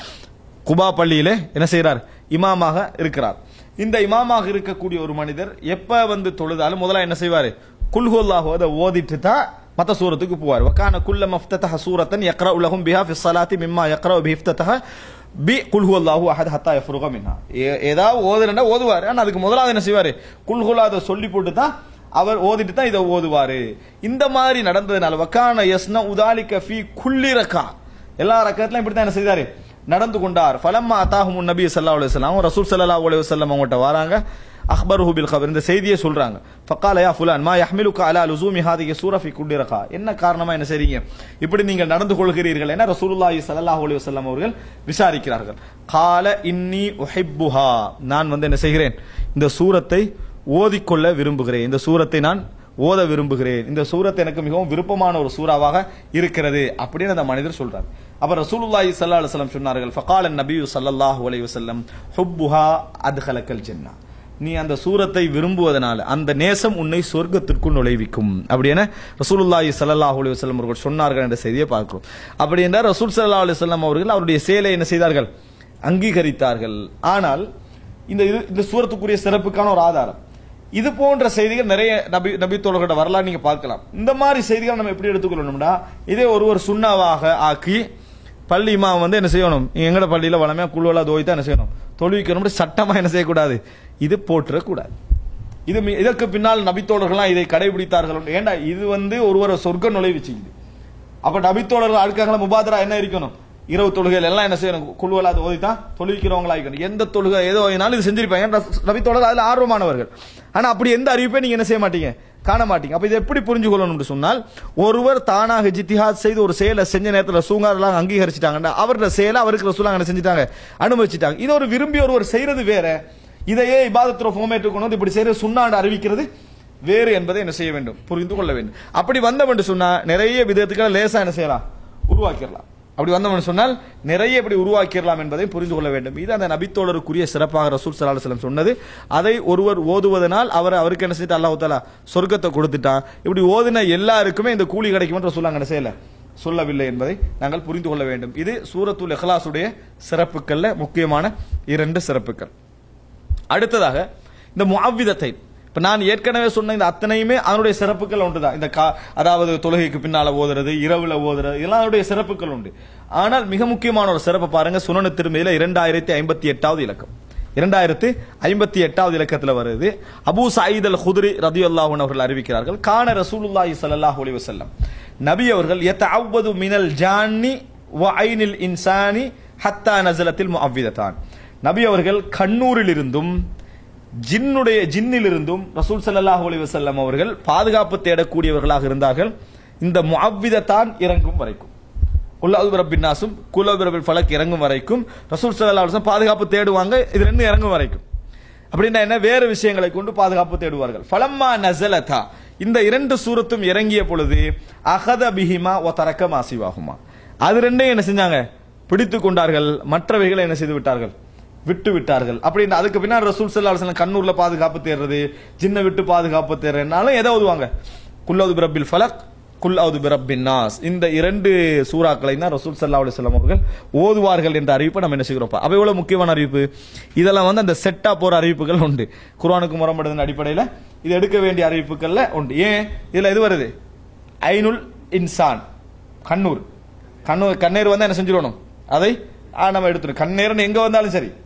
குபா பள்ளியிலே என்ன செய்றார் இமாமாக இருக்கிறார் இந்த இமாமாக இருக்கக்கூடிய ஒரு மனிதர் எப்ப வந்து தொழுதாலும் முதல்ல என்ன செய்வாரு குல்ஹுல்லாஹு அதை ஓதிட்டு தான் மத்த சூரத்துக்கு போவார் வக்கான குல்ல மஃப்ததஹ சூரத்தன் யக்ரா உலகும் பிஹா ஃபி ஸலாத்தி மிம்மா யக்ரா பி இஃப்ததஹ பி குல் ஹுவல்லாஹு அஹத் ஹத்தா யஃப்ருக மின்ஹா ஏ- ஏதாவது ஓதுறனா ஓதுவார் ஆனா அதுக்கு முதலாவது என்ன செய்வாரு குல் ஹுவல்லாஹ் சொல்லி போட்டு தான் அவர் ஓதிட்டு தான் இதை ஓதுவாரு இந்த மாதிரி நடந்ததுனால வக்கான யஸ்ன உதாலிக ஃபி குல்லி ரக்கா எல்லா ரக்கத்துலயும் இப்படி தான் என்ன செய்தாரு நடந்து கொண்டார் ஃபலம்மா அத்தாஹும் நபி ஸல்லல்லாஹு அலைஹி வஸல்லம் ரசூல் ஸல்லல்லாஹு அலைஹி வஸல்லம் அவங்ககிட்ட வராங்க அக்பருஹு பில் கபர் இந்த செய்தியை சொல்றாங்க ஃபக்கால யா ஃபுலான் மா யஹ்மிலுக அலா லுசூமி ஹாதிஹி சூரா ஃபி குல்லி ரகா என்ன காரணமா என்ன செய்றீங்க இப்படி நீங்கள் நடந்து கொள்கிறீர்கள் என ரசூலுல்லாஹி ஸல்லல்லாஹு அலைஹி வஸல்லம் அவர்கள் விசாரிக்கிறார்கள் கால இன்னி உஹிப்புஹா நான் வந்து என்ன செய்கிறேன் இந்த சூரத்தை ஓதிக்கொள்ள விரும்புகிறேன் இந்த சூரத்தை நான் ஓத விரும்புகிறேன் இந்த சூரத் எனக்கு மிகவும் விருப்பமான ஒரு சூறாவாக இருக்கிறது அப்படின்னு அந்த மனிதர் சொல்றார் அப்ப ரசூலுல்லாஹி ஸல்லல்லாஹு அலைஹி வஸல்லம் சொன்னார்கள் ஃபகால நபியு ஸல்லல்லாஹு அலைஹி வஸல்லம் ஹுப்புஹா அத்கலக்கல் ஜன்னah நீ அந்த சூரத்தை விரும்புவதனால அந்த நேசம் உன்னை சொர்க்கத்திற்குள் நுழைவிக்கும் அப்படி என ரசூலுல்லாஹி ஸல்லல்லாஹு அலைஹி வஸல்லம் அவர்கள் சொன்னார்கள் என்ற செய்தியை பார்க்கிறோம் அப்படி என்றால் ரசூல் ஸல்லல்லாஹு அலைஹி வஸல்லம் அவர்கள் அவருடைய செயலை என்ன செய்தார்கள் அங்கீகரித்தார்கள் ஆனால் இந்த இது இந்த சூரத்துக்குரிய சிறப்புக்கான ஒரு ஆதாரம் இது போன்ற செய்திகள் நிறைய நபி நபி தோழர்களோட வரலாறு நீங்க பார்க்கலாம் இந்த மாதிரி செய்திகள் நம்ம எப்படி எடுத்துக்கொள்ளணும்னா இதே ஒருவர் சுண்ணாவாக ஆக்கி பள்ளி இமாம் வந்து என்ன செய்யணும் எங்கட பள்ளியில வளமையா குழுவலா தோய் தான் என்ன செய்யணும் தொழுவிக்கணும் சட்டமா என்ன செய்யக்கூடாது இது போட்டுறக்கூடாது இது மி- இதற்கு பின்னால் நபித்தோழர்கள்லாம் இதை கடைபிடித்தார்கள் ஏண்டா இது வந்து ஒருவரை சொர்க்க நுழைவிச்சுக்குது அப்ப நபித்தோழர்கள் அடுக்காங்கள முபாதரா என்ன இருக்கணும் இரவு தொழுகைகள் எல்லாம் என்ன செய்யணும் குழுவலா அது ஓதித்தான் தொழுவிக்கிறவங்களா இருக்கணும் எந்த தொழுகை ஏதோ ஓதினாலும் இது செஞ்சிருப்பாங்க ஏன்னா நபித்தோழர்கள் அதுல ஆர்வமானவர்கள் ஆனா அப்படி எந்த அறிவிப்பை நீங்க என்ன செய்ய மாட்டீங்க காண மாட்டீங்க அப்ப இது எப்படி புரிஞ்சு கொள்ளணும்னு சொன்னால் ஒருவர் தானாக ஜித்திஹாத் செய்து ஒரு செயலை செஞ்ச நேரத்தில் ரசூங்காரெல்லாம் அங்கீகரிச்சிட்டாங்கன்னா அவரோட செயலை அவருக்கு ரசூலாங்க என்ன செஞ்சிட்டாங்க அனுமதிச்சிட்டாங்க இது ஒரு விரும்பி ஒருவர் செய்யறது வேற இதையே இபாதத்துல ஃபோமேட்டு கொண்டு வந்து இப்படி செய்யறது சுண்ணாண்டு அறிவிக்கிறது வேறு என்பதை என்ன செய்ய வேண்டும் புரிந்து கொள்ள வேண்டும் அப்படி வந்தவன் சொன்னா நிறைய விதத்துக்களை லேசா என்ன செய்யலாம் உருவாக்கிடலாம் அப்படி வந்தவன் சொன்னால் நிறைய இப்படி உருவாக்கிடலாம் என்பதை புரிந்து கொள்ள வேண்டும் இது அந்த நபித்தோழருக்குரிய சிறப்பாக ரசூல் சல்லா அலுவலம் சொன்னது அதை ஒருவர் ஓதுவதனால் அவர் அவருக்கு என்ன செய்து அல்லாஹ் தாலா சொர்க்கத்தை கொடுத்துட்டான் இப்படி ஓதின எல்லாருக்குமே இந்த கூலி கிடைக்கும் என்று சொல்லாங்க என்ன செய்யல சொல்லவில்லை என்பதை நாங்கள் புரிந்து கொள்ள வேண்டும் இது சூரத்துல் இஹ்லாஸுடைய சிறப்புகள்ல முக்கியமான இரண்டு சிறப்புகள் அடுத்ததாக இந்த முஅவ்விதத்தை இப்ப நான் ஏற்கனவே சொன்ன இந்த அத்தனையுமே அதனுடைய சிறப்புகள் ஒன்றுதான் இந்த கா அதாவது தொழுகைக்கு பின்னால ஓதுறது இரவுல ஓதுறது இதெல்லாம் அதனுடைய சிறப்புகள் உண்டு ஆனால் மிக முக்கியமான ஒரு சிறப்பை பாருங்க சுனன திருமையில இரண்டாயிரத்தி ஐம்பத்தி எட்டாவது இலக்கம் இரண்டாயிரத்து ஐம்பத்தி எட்டாவது இலக்கத்துல வருது அபூ சயீத் அல் ஹுத்ரி ரதியுல்லாஹு அவர்கள் அறிவிக்கிறார்கள் கான ரசூலுல்லாஹி ஸல்லல்லாஹு அலைஹி வஸல்லம் நபி அவர்கள் யதஅவ்வது மினல் ஜான்னி வ ஐனில் இன்சானி ஹத்தா நஸலத்தில் முஅவ்விததான் நபி அவர்கள் கண்ணூரில் இருந்தும் ஜின்னுடைய ஜின்னிலிருந்தும் ரசூல் ஸல்லல்லாஹு அலைஹி வஸல்லம் அவர்கள் பாதுகாப்பு தேடக்கூடியவர்களாக இருந்தார்கள் இந்த முஅவ்விதத்தான் இறங்கும் வரைக்கும் குல்லாது ரப்பின் நாசும் குல்லாது ரப்பில் ஃபலக் இறங்கும் வரைக்கும் ரசூல் ஸல்லல்லாஹு அலைஹி வஸல்லம் பாதுகாப்பு தேடுவாங்க இது ரெண்டு இறங்கும் வரைக்கும் அப்படின்னா என்ன வேறு விஷயங்களை கொண்டு பாதுகாப்பு தேடுவார்கள் ஃபலம்மா நஸலதா இந்த இரண்டு சூரத்தும் இறங்கிய பொழுது அகத பிஹிமா ஒ தரக்க மாசிவாகுமா அது ரெண்டையும் என்ன செஞ்சாங்க பிடித்து கொண்டார்கள் மற்றவைகளை என்ன செய்து விட்டார்கள் விட்டு விட்டார்கள் அப்படின்னு அதுக்கு பின்னாடி ரசூல் ஸல்லல்லாஹு அலைஹி வஸல்லம் கண்ணூர்ல பாதுகாப்பு தேடுறது ஜின்ன விட்டு பாதுகாப்பு தேடுறதுனாலும் எதை ஓதுவாங்க குல்லது பிரபில் ஃபலக் குல் அவுது பிரப்பின் நாஸ் இந்த இரண்டு சூறாக்களை தான் ரசூல் ஸல்லல்லாஹு அலைஹி வஸல்லம் அவர்கள் ஓதுவார்கள் என்ற அறிவிப்பை நம்ம என்ன செய்கிறோம் அப்ப எவ்வளவு முக்கியமான அறிவிப்பு இதெல்லாம் வந்து அந்த செட்டா போற அறிவிப்புகள் உண்டு குர்ஆனுக்கு முரண்படுதல் அடிப்படையில் இது எடுக்க வேண்டிய அறிவிப்புகள்ல உண்டு ஏன் இதுல எது வருது ஐனுல் இன்சான் கண்ணூர் கண்ணூர் கண்ணீர் வந்து என்ன செஞ்சிடணும் அதை ஆ, நம்ம எடுத்துடும் கண்ணீர்னு எங்க வந்தாலும் சரி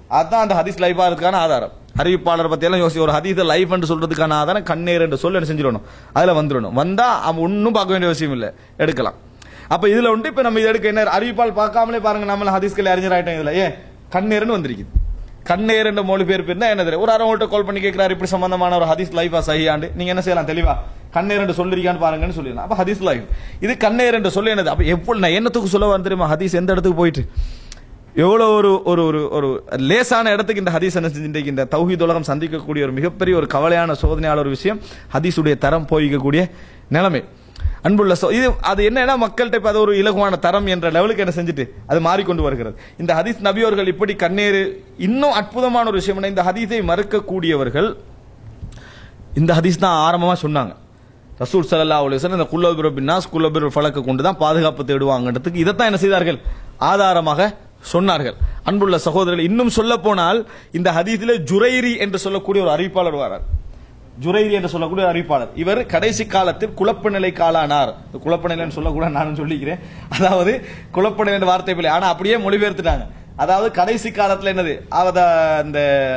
அதான் அந்த ஹதீஸ் லைஃபா இருக்கிறதுக்கான ஆதாரம் அறிவிப்பாளர் பத்தி எல்லாம் யோசி ஒரு ஹதீஸ் லைஃப் என்று சொல்றதுக்கான ஆதாரம் கண்ணீர் என்று சொல்லி என்ன செஞ்சிடணும் அதுல வந்துடணும் வந்தா அவன் ஒன்னும் பார்க்க வேண்டிய அவசியம் இல்லை எடுக்கலாம் அப்ப இதுல வந்து இப்ப நம்ம இதை எடுக்க என்ன அறிவிப்பால் பார்க்காமலே பாருங்க நம்ம ஹதீஸ்கள் அறிஞர் ஆயிட்டோம் இதுல ஏன் கண்ணீர்னு வந்திருக்குது கண்ணேர் என்ற மொழிபெயர்ப்பு இருந்தா என்ன தெரியும் ஒரு அரை உங்கள்கிட்ட கால் பண்ணி கேட்கிறாரு இப்படி சம்பந்தமான ஒரு ஹதீஸ் லைஃபா சஹியாண்டு நீங்க என்ன செய்யலாம் தெளிவா கண்ணேர் என்று சொல்லிருக்கான்னு பாருங்கன்னு சொல்லிடலாம் அப்ப ஹதீஸ் லைஃப் இது கண்ணேர் என்று சொல்லி என்னது அப்ப எவ்வளவு நான் என்னத்துக்கு சொல்ல வந்து தெரியுமா ஹதீஸ் எந்த இடத்துக்கு போயிட்டு எவ்வளவு ஒரு ஒரு ஒரு ஒரு லேசான இடத்துக்கு இந்த ஹதீஸ் என்ன செஞ்சுட்டு இந்த தௌஹீத் உலகம் சந்திக்கக்கூடிய ஒரு மிகப்பெரிய ஒரு கவலையான சோதனையான ஒரு விஷயம் ஹதீஸுடைய தரம் போய்க்கக்கூடிய நிலைமை அன்புள்ள சோ இது அது என்னன்னா மக்கள்கிட்ட இப்ப அது ஒரு இலகுவான தரம் என்ற லெவலுக்கு என்ன செஞ்சுட்டு அது மாறிக்கொண்டு வருகிறது இந்த ஹதீஸ் நபியோர்கள் இப்படி கண்ணேறு இன்னும் அற்புதமான ஒரு விஷயம் என்ன, இந்த ஹதீஸை மறுக்கக்கூடியவர்கள் இந்த ஹதீஸ் தான் ஆரம்பமா சொன்னாங்க ரசூல் ஸல்லல்லாஹு அலைஹி வஸல்லம் இந்த குல்லபிர் பின்னாஸ் குல்லபிர் ஃபலக்க கொண்டு தான் பாதுகாப்பு தேடுவாங்கன்றதுக்கு இதைத்தான் என்ன செய்தார்கள் ஆதாரமாக சொன்னார்கள் அன்புள்ள சகோதரர்கள் இன்னும் சொல்ல போனால் இந்த ஹதீஸிலே ஜுரைரி என்று சொல்லக்கூடிய ஒரு அறிவிப்பாளர் வரார் ஜுரைரி என்று சொல்லக்கூடிய ஒரு அறிவிப்பாளர் இவர் கடைசி காலத்தில் குழப்ப நிலை காலானார் இந்த குழப்ப நிலைன்னு சொல்லக்கூட நானும் சொல்லிக்கிறேன் அதாவது குழப்ப நிலை என்ற வார்த்தை பிள்ளை ஆனா அப்படியே மொழிபெயர்த்துட்டாங்க அதாவது கடைசி காலத்துல என்னது அத அந்த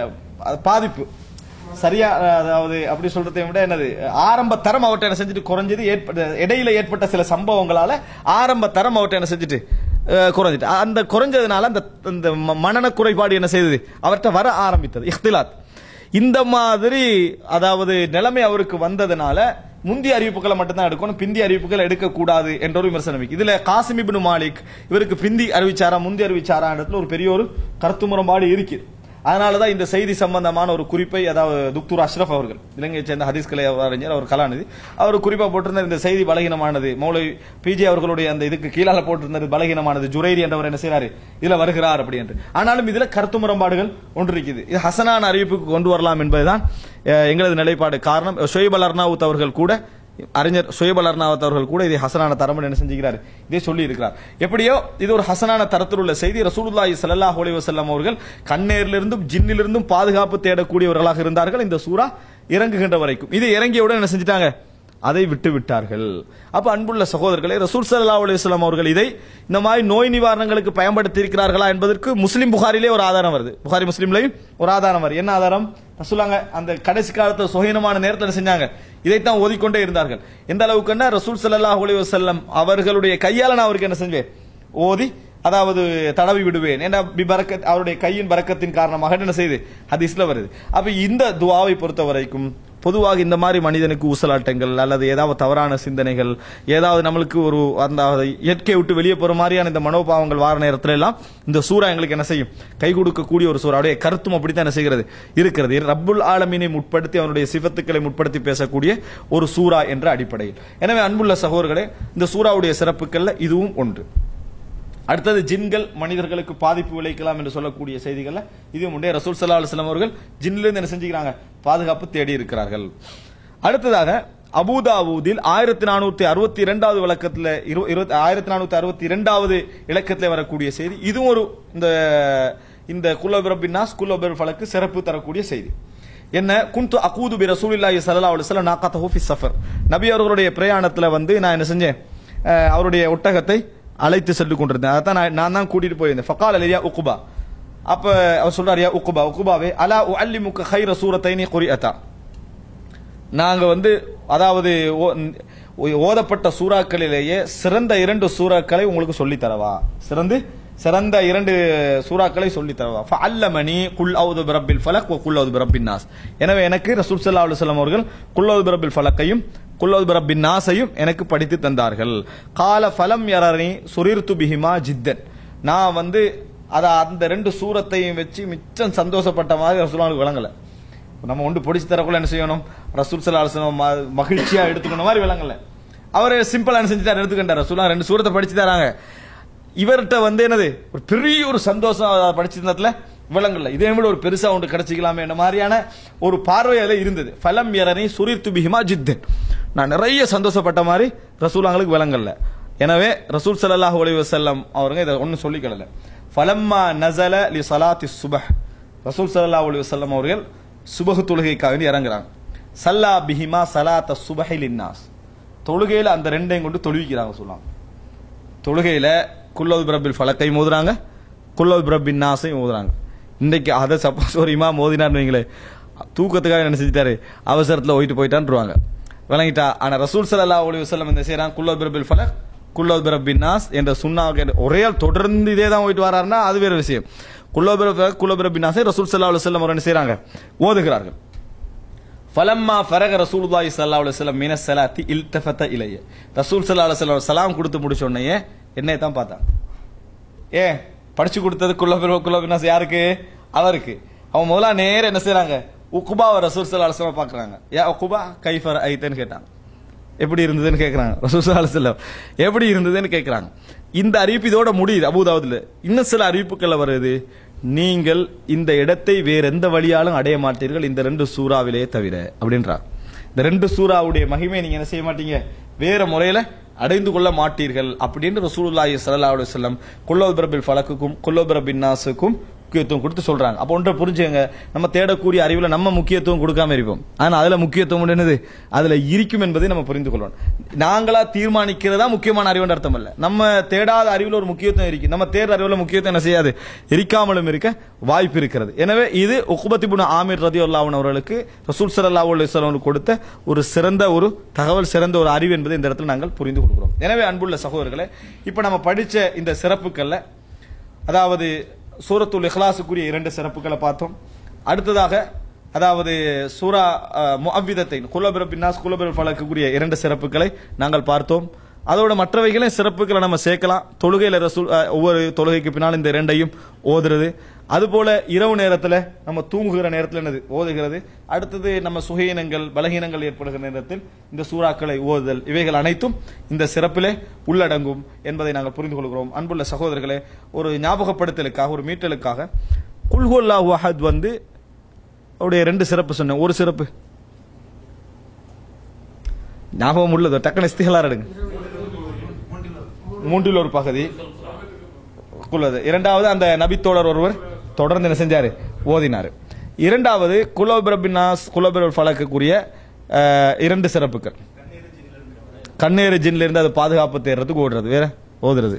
பாதிப்பு சரியா அதாவது அப்படி சொல்றதை விட என்னது ஆரம்ப தரம் அவர்கிட்ட என்ன செஞ்சுட்டு குறைஞ்சது ஏற்பட்ட இடையில ஏற்பட்ட சில சம்பவங்களால ஆரம்ப தரம் அவர்கிட்ட என்ன செஞ்சுட்டு அஹ், குறைஞ்சிட்டு அந்த குறைஞ்சதுனால அந்த இந்த ம- மனன குறைபாடு என்ன செய்தது அவர்கிட்ட வர ஆரம்பித்தது இஃப்திலாத் இந்த மாதிரி அதாவது நிலைமை அவருக்கு வந்ததுனால முந்தைய அறிவிப்புகளை மட்டும்தான் எடுக்கணும் பிந்தி அறிவிப்புகள் எடுக்கக்கூடாது என்ற ஒரு விமர்சனம் இருக்கு. இதுல காசிம் இப்னு மாலிக் இவருக்கு பிந்தி அறிவிச்சாரா முந்தி அறிவிச்சாரான்றதுல ஒரு பெரிய ஒரு கருத்து முரண்பாடு இருக்குது அதனாலதான் இந்த செய்தி சம்பந்தமான ஒரு குறிப்பை அதாவது துக்தூர் அஷ்ரஃப் அவர்கள் இலங்கையை சேர்ந்த ஹதீஸ் கலை அறிஞர் அவர் கலாநிதி அவர் குறிப்பா போட்டிருந்த இந்த செய்தி பலகீனமானது மௌலை பிஜே அவர்களுடைய அந்த இதுக்கு கீழால போட்டிருந்தது பலகீனமானது ஜுரைரி என்றவர் என்ன செய்றாரு இதுல வருகிறார் அப்படி என்று ஆனாலும் இதுல கருத்து முரண்பாடுகள் ஒன்று இருக்குது இது ஹசனான அறிவிப்புக்கு கொண்டு வரலாம் என்பதுதான் அஹ், எங்களது நிலைப்பாடு காரணம் ஷொய்ப் அல் அர்னாவுத் அவர்கள் கூட அறிஞர் ஷொய்ப் அல் அர்னாவத் அவர்கள் கூட இதை ஹசனான தரம் என்ன செஞ்சுக்கிறார் இதை சொல்லி இருக்கிறார் எப்படியோ இது ஒரு ஹசனான தரத்தில் உள்ள செய்தி ரசூலுல்லாஹி ஸல்லல்லாஹு அலைஹி வஸல்லம் அவர்கள் கண்ணேரிலிருந்தும் ஜின்னிலிருந்தும் பாதுகாப்பு தேடக்கூடியவர்களாக இருந்தார்கள் இந்த சூரா இறங்குகின்ற வரைக்கும் இது இறங்கியவுடன் என்ன செஞ்சிட்டாங்க அதை விட்டு விட்டார்கள் அப்ப அன்புள்ள சகோதரர்களே ரசூல் ஸல்லல்லாஹு அலைஹி வஸல்லம் அவர்கள் இதை இந்த மாதிரி நோய் நிவாரணங்களுக்கு பயன்படுத்தி இருக்கிறார்களா என்பதற்கு முஸ்லிம் புகாரிலே ஒரு ஆதாரம் வருது புகாரி முஸ்லிம்லயும் ஒரு ஆதாரம் வருது என்ன ஆதாரம் ரசூலாங்க அந்த கடைசி காலத்துல சுகீனமான நேரத்தில் என்ன செஞ்சாங்க இதைத்தான் ஓதிக்கொண்டே இருந்தார்கள் எந்த அளவுக்குன்னா ரசூல் ஸல்லல்லாஹு அலைஹி வஸல்லம் அவர்களுடைய கையால நான் அவருக்கு என்ன செஞ்சேன் ஓதி அதாவது தடவி விடுவேன் ஏன்னா பரக்கத் அவருடைய கையின் பரக்கத்தின் காரணமாக என்ன செய்து ஹதீஸ்ல வருது அப்ப இந்த துவாவை பொறுத்த வரைக்கும் பொதுவாக இந்த மாதிரி மனிதனுக்கு ஊசலாட்டங்கள் அல்லது ஏதாவது தவறான சிந்தனைகள் ஏதாவது நம்மளுக்கு ஒரு அந்த இயற்கையை விட்டு வெளியே போற மாதிரியான இந்த மனோபாவங்கள் வார நேரத்துல எல்லாம் இந்த சூறா எங்களுக்கு என்ன செய்யும் கை கொடுக்கக்கூடிய ஒரு சூறா அவருடைய கருத்தும் அப்படித்தான் என்ன செய்கிறது இருக்கிறது ரப்புல் ஆலமீனை முற்படுத்தி அவனுடைய சிவத்துக்களை முற்படுத்தி பேசக்கூடிய ஒரு சூறா என்ற அடிப்படையில் எனவே அன்புள்ள சகோதரர்களே இந்த சூறாவுடைய சிறப்புகள்ல இதுவும் ஒன்று அடுத்தது ஜின்கள் மனிதர்களுக்கு பாதிப்பு விளைக்கலாம் என்று சொல்லக்கூடிய செய்திகள்ல இதுவும் உண்டே ரசூல் சல்லா அலுவலம் அவர்கள் ஜின்னிலிருந்து என்ன செஞ்சுக்கிறாங்க பாதுகாப்பு தேடி இருக்கிறார்கள் அடுத்ததாக அபுதாவூதில் ஆயிரத்தி நானூத்தி அறுபத்தி இரண்டாவது விளக்கத்துல இரு- இருபத்தி- ஆயிரத்தி நானூத்தி அறுபத்தி இரண்டாவது இலக்கத்தில் வரக்கூடிய செய்தி இதுவும் ஒரு இந்த இந்த குல்லபிரபின்னாஸ் குல்லபிர் ஃபலக்கு சிறப்பு தரக்கூடிய செய்தி என்ன குந்து அகூது பி ரசூலில்லாஹி ஸல்லல்லாஹு அலைஹி வஸல்லம் நாகத்தஹு ஃபி சஃபர் நபி அவர்களுடைய பிரயாணத்துல வந்து நான் என்ன செஞ்சேன் அஹ், அவருடைய ஒட்டகத்தை அழைத்து சென்று கொண்டிருந்தேன் அதான் நான் நான் தான் கூட்டிட்டு போயிருந்தேன் ஃபகால் அலியா உக்குபா அப்ப அவர் சொல்றாரு யா உக்குபா உக்குபாவே அலா உஅல்லிமுக கைர சூரத்தைனி குரியதா நாங்க வந்து அதாவது ஓ- ஓ- ஓதப்பட்ட சூறாக்களிலேயே சிறந்த இரண்டு சூறாக்களை உங்களுக்கு சொல்லி தரவா சிறந்து சிறந்த இரண்டு சூறாக்களை சொல்லி தரவா ஃபஅல்லமனி குல் அவுது பிரபில் ஃபலக் வ குல் அவுது பிரபின் நாஸ் எனவே எனக்கு ரசூல் ஸல்லல்லாஹு அலைஹி வஸல்லம் அவர்கள் குல் அவுது பிரபில் ஃபலக்கையும் குல் அவுது பிரபின் நாஸையும் எனக்கு படித்து தந்தார்கள் கால ஃபலம் யரனி சுரிர்து பிஹிமா ஜித்தன் நான் வந்து அத அந்த ரெண்டு சூரத்தையும் வச்சு மிச்சம் சந்தோஷப்பட்ட மாதிரி ரசூலுல்லாஹி விளங்கல நம்ம ஒன்று பொடிச்சு தரக்குள்ள என்ன செய்யணும் ரசூல் சல்லா அலுவலம் மகிழ்ச்சியா எடுத்துக்கணும் மாதிரி விளங்கல அவர் சிம்பிளா என்ன செஞ்சுட்டார் எடுத்துக்கிட்டார் ரசூலா ரெண்டு சூரத்தை படிச்சு தராங்க இவர்கிட்ட வந்து என்னது ஒரு பெரிய ஒரு சந்தோஷம் அதை படிச்சிருந்ததுல விளங்கல இதே விட ஒரு பெருசா ஒன்று கிடைச்சிக்கலாமே என்ன மாதிரியான ஒரு பார்வையில இருந்தது ஃபலம் யரனி சுரீர் துபிஹிமா ஜித்தன் நான் நிறைய சந்தோஷப்பட்ட மாதிரி ரசூலாங்களுக்கு விளங்கல எனவே ரசூல் ஸல்லல்லாஹு அலைஹி வஸல்லம் அவருங்க இதை ஒன்றும் சொல்லிக்கல ஃபலம்மா நஸல லி ஸலாத்தி சுபஹ் ரசூல் ஸல்லல்லாஹு அலைஹி வஸல்லம் அவர்கள் சுபஹ் தொழுகைக்காக வேண்டி இறங்குறாங்க சல்லா பிஹிமா சலாத்த சுபஹி லின்னாஸ் தொழுகையில அந்த ரெண்டையும் கொண்டு தொழுவிக்கிறாங்க சொல்லலாம் தொழுகையில குல்லோது பிரபில் ஃபலக்கை மோதுறாங்க குல்லோது பிரபின் நாஸையும் ஓதுறாங்க இன்னைக்கு அதை சப்போஸ் ஒரு இமாம் மோதினான்னு வைங்களேன் தூக்கத்துக்காக என்ன செஞ்சிட்டாரு அவசரத்துல ஓயிட்டு போயிட்டான்ருவாங்க விளங்கிட்டா ஆனா ரசூல் ஸல்லல்லாஹு அலைஹி வஸல்லம் இந்த செய்றான் குல்லோ பிரபில் ஃபலக் குல்லோ பிரபின் நாஸ் என்ற சுண்ணாக ஒரே ஆள் தொடர்ந்து இதே தான் போயிட்டு வராருன்னா அது வேற விஷயம் குல்லோ பிரப குல்லோ பிரபின் நாஸை ரசூல் ஸல்லல்லாஹு அலைஹி வஸல்லம் அவர் என்ன செய்றாங்க ஓதுகிறார்கள் ஃபலம்மா ஃபரக ரசூலுல்லாஹி ஸல்லல்லாஹு அலைஹி வஸல்லம் மின ஸலாத்தி இல்தஃபத இலைய ரசூல் ஸல்லல்லாஹு அலைஹி வஸல்லம் சலாம் கொடுத்து முடிச்ச உடனே என்னைய தான் பார்த்தான் ஏ படிச்சு கொடுத்தது குல்லபிரோ குல்லபினாஸ் யாருக்கு அவருக்கு அவன் முதல்ல நேர என்ன செய்றாங்க உக்குபாவை ரசூல் ஸல்லல்லாஹு அலைஹி வஸல்லம் பார்க்கறாங்க யா உக்குபா கைஃபர் ஐத்தன்னு கேட்டாங்க எப்படி இருந்ததுன்னு கேட்கறாங்க ரசூல் ஸல்லல்லாஹு அலைஹி வஸல்லம் எப்படி இருந்ததுன்னு கேட்கறாங்க இந்த அறிவிப்பு இதோட முடியுது அபூதாவுதுல இன்னும் சில அறிவிப்புகள் வருது நீங்கள் இந்த இடத்தை வேற எந்த வழியாலும் அடைய மாட்டீர்கள் இந்த ரெண்டு சூறாவிலே தவிர அப்படின்றார் இந்த ரெண்டு சூறாவுடைய மகிமை நீங்க என்ன செய்ய மாட்டீங்க வேற முறையில அடைந்து கொள்ள மாட்டீர்கள் அப்படின்னு ரசூலுல்லாஹி ஸல்லல்லாஹு அலைஹி வஸல்லம் குல்லோபிரபில் ஃபலக்குக்கும் குல்லோபிரபின் நாசுக்கும் முக்கியத்துவம் கொடுத்து சொல்றாங்க அப்போ ஒன்றை புரிஞ்சுங்க நம்ம தேடக்கூடிய அறிவுல நம்ம முக்கியத்துவம் கொடுக்காம இருப்போம் ஆனா அதுல முக்கியத்துவம் என்னது அதுல இருக்கும் என்பதை நம்ம புரிந்து கொள்ளணும் நாங்களா தீர்மானிக்கிறதா முக்கியமான அறிவுன்ற அர்த்தம் இல்ல நம்ம தேடாத அறிவுல ஒரு முக்கியத்துவம் இருக்கு நம்ம தேடுற அறிவுல முக்கியத்துவம் என்ன செய்யாது இருக்காமலும் இருக்க வாய்ப்பு இருக்கிறது எனவே இது உக்குபத்தி புன ஆமீர் ரதி அவர்களுக்கு ரசூல் சல்லா அலுவலம் கொடுத்த ஒரு சிறந்த ஒரு தகவல் சிறந்த ஒரு அறிவு என்பதை இந்த இடத்துல நாங்கள் புரிந்து கொள்கிறோம் எனவே அன்புள்ள சகோதரர்களே இப்ப நம்ம படிச்ச இந்த சிறப்புகள்ல அதாவது சூரத்துல் இஹ்லாஸுக்குரிய இரண்டு சிறப்புகளை பார்த்தோம் அடுத்ததாக அதாவது சூரா முஅவ்விதத்தை குலபிர பின்னாஸ் குலபிர ஃபலக்குரிய இரண்டு சிறப்புகளை நாங்கள் பார்த்தோம் அதோட மற்றவைகளை சிறப்புகளை நம்ம சேர்க்கலாம் தொழுகையில ரசூல் அஹ், ஒவ்வொரு தொழுகைக்கு பின்னால் இந்த இரண்டையும் ஓதுறது அதுபோல இரவு நேரத்துல நம்ம தூங்குகிற நேரத்தில் என்னது ஓதுகிறது அடுத்தது நம்ம சுகீனங்கள் பலகீனங்கள் ஏற்படுகிற நேரத்தில் இந்த சூறாக்களை ஓதுதல் இவைகள் அனைத்தும் இந்த சிறப்பிலே உள்ளடங்கும் என்பதை நாங்கள் புரிந்து கொள்கிறோம் அன்புள்ள சகோதரர்களே ஒரு ஞாபகப்படுத்தலுக்காக ஒரு மீட்டலுக்காக குல்ஹுல்லாஹு அஹத் வந்து அவருடைய ரெண்டு சிறப்பு சொன்னேன் ஒரு சிறப்பு ஞாபகம் உள்ளது டக்குனு இஸ்திகலார் எடுங்க மூன்றில் ஒரு பகுதி குலது இரண்டாவது அந்த நபித்தோழர் ஒருவர் தொடர்ந்து என்ன செஞ்சாரு ஓதினாரு இரண்டாவது குலோபிரபினாஸ் குலோபிர ஃபலக்குரிய அஹ், இரண்டு சிறப்புகள் கண்ணேறு ஜின்ல இருந்து அது பாதுகாப்பு தேடுறதுக்கு ஓடுறது வேற ஓதுறது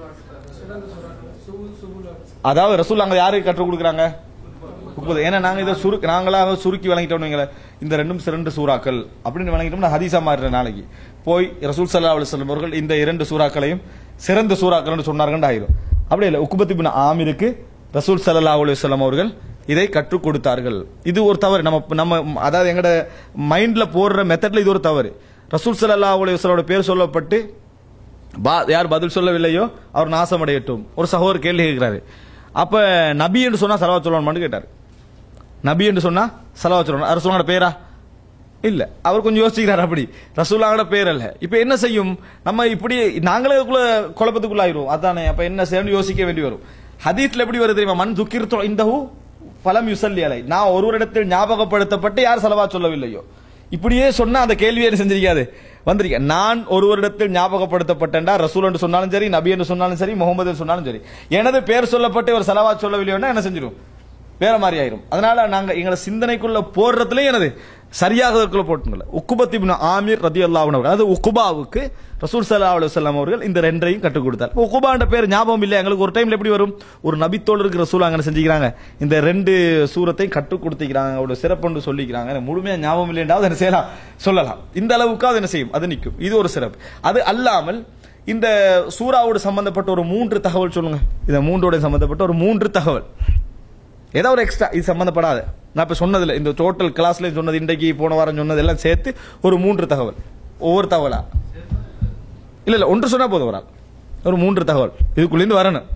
அதாவது ரசூல் அங்க யாருக்கு கற்றுக் கொடுக்குறாங்க முப்பது ஏன்னா நாங்க இதை சுருக்கு நாங்களாக சுருக்கி வழங்கிட்டோம் இந்த ரெண்டும் சிறந்த சூறாக்கள் அப்படின்னு வழங்கிட்டோம்னா ஹதீஸா மாறுற நாளைக்கு போய் ரசூல் சல்லா அலுவலம் அவர்கள் இந்த இரண்டு சூறாக்களையும் சிறந்த சூறாக்கள்னு சொன்னார்கள் ஆயிரும் அப்படி இல்லை உக்குபத்தி பின் ஆமிருக்கு ரசூல் சல்லா அலுவலம் அவர்கள் இதை கற்றுக் கொடுத்தார்கள் இது ஒரு தவறு நம்ம நம்ம அதாவது எங்கட மைண்ட்ல போடுற மெத்தட்ல இது ஒரு தவறு ரசூல் சல்லா அலுவலோட பேர் சொல்லப்பட்டு பா யார் பதில் சொல்லவில்லையோ அவர் நாசமடையட்டும் ஒரு சகோதரர் கேள்வி கேட்கிறாரு அப்ப நபி என்று சொன்னா சலவா சொல்லணுமான்னு கேட்டார் நபி என்று சொன்னா சலவா சொல்லணும் ரசூலோட பேரா இல்ல அவர் கொஞ்சம் யோசிக்கிறார் அப்படி ரசூலாவோட பேர் அல்ல இப்ப என்ன செய்யும் நம்ம இப்படி நாங்களே இதுக்குள்ள குழப்பத்துக்குள்ள ஆயிரும் அதானே அப்ப என்ன செய்யணும் யோசிக்க வேண்டி வரும் ஹதீஸ்ல எப்படி வருது தெரியுமா மண் துக்கிர்த்தோ இந்த பலம் யுசல்லி அலை நான் ஒருவரிடத்தில் ஞாபகப்படுத்தப்பட்டு யார் செலவா சொல்லவில்லையோ இப்படியே சொன்னா அந்த கேள்வியை என்ன செஞ்சிருக்காது வந்திருக்க நான் ஒருவரிடத்தில் ஞாபகப்படுத்தப்பட்டேன்டா ரசூல் என்று சொன்னாலும் சரி நபி என்று சொன்னாலும் சரி முகமது என்று சொன்னாலும் சரி எனது பேர் சொல்லப்பட்டு ஒரு செலவா சொல்லவில்லையோன்னா என்ன செஞ்சிடும் வேற மாதிரி ஆயிரும் அதனால நாங்க எங்களை சிந்தனைக்குள்ள போடுறதுல எனது சரியாகதற்குள்ள போட்டுங்கள உக்குபத் இப்னு ஆமீர் ரதி அல்லாஹ் அதாவது உக்குபாவுக்கு ரசூல் சல்லா அலுவலாம் அவர்கள் இந்த ரெண்டையும் கற்றுக் கொடுத்தார் உக்குபான்ற பேர் ஞாபகம் இல்லை எங்களுக்கு ஒரு டைம்ல எப்படி வரும் ஒரு நபித்தோழருக்கு ரசூல் அங்கே செஞ்சுக்கிறாங்க இந்த ரெண்டு சூரத்தையும் கற்றுக் கொடுத்துக்கிறாங்க அவரோட சிறப்புன்னு சொல்லிக்கிறாங்க எனக்கு முழுமையா ஞாபகம் இல்லைன்றாவது என்ன செய்யலாம் சொல்லலாம் இந்த அளவுக்கு அது என்ன செய்யும் அது நிற்கும் இது ஒரு சிறப்பு அது அல்லாமல் இந்த சூறாவோடு சம்பந்தப்பட்ட ஒரு மூன்று தகவல் சொல்லுங்க இந்த மூன்றோட சம்பந்தப்பட்ட ஒரு மூன்று தகவல் ஏதோ ஒரு எக்ஸ்ட்ரா இது சம்பந்தப்படாத நான் இப்ப சொன்னதுல இந்த டோட்டல் கிளாஸ்ல சொன்னது இன்றைக்கு போன வாரம் சொன்னது எல்லாம் சேர்த்து ஒரு மூன்று தகவல் ஒவ்வொரு தகவலா இல்ல இல்ல ஒன்று சொன்னா போதும் ஒரு ஆள் ஒரு மூன்று தகவல் இதுக்குள்ளேருந்து வரணும்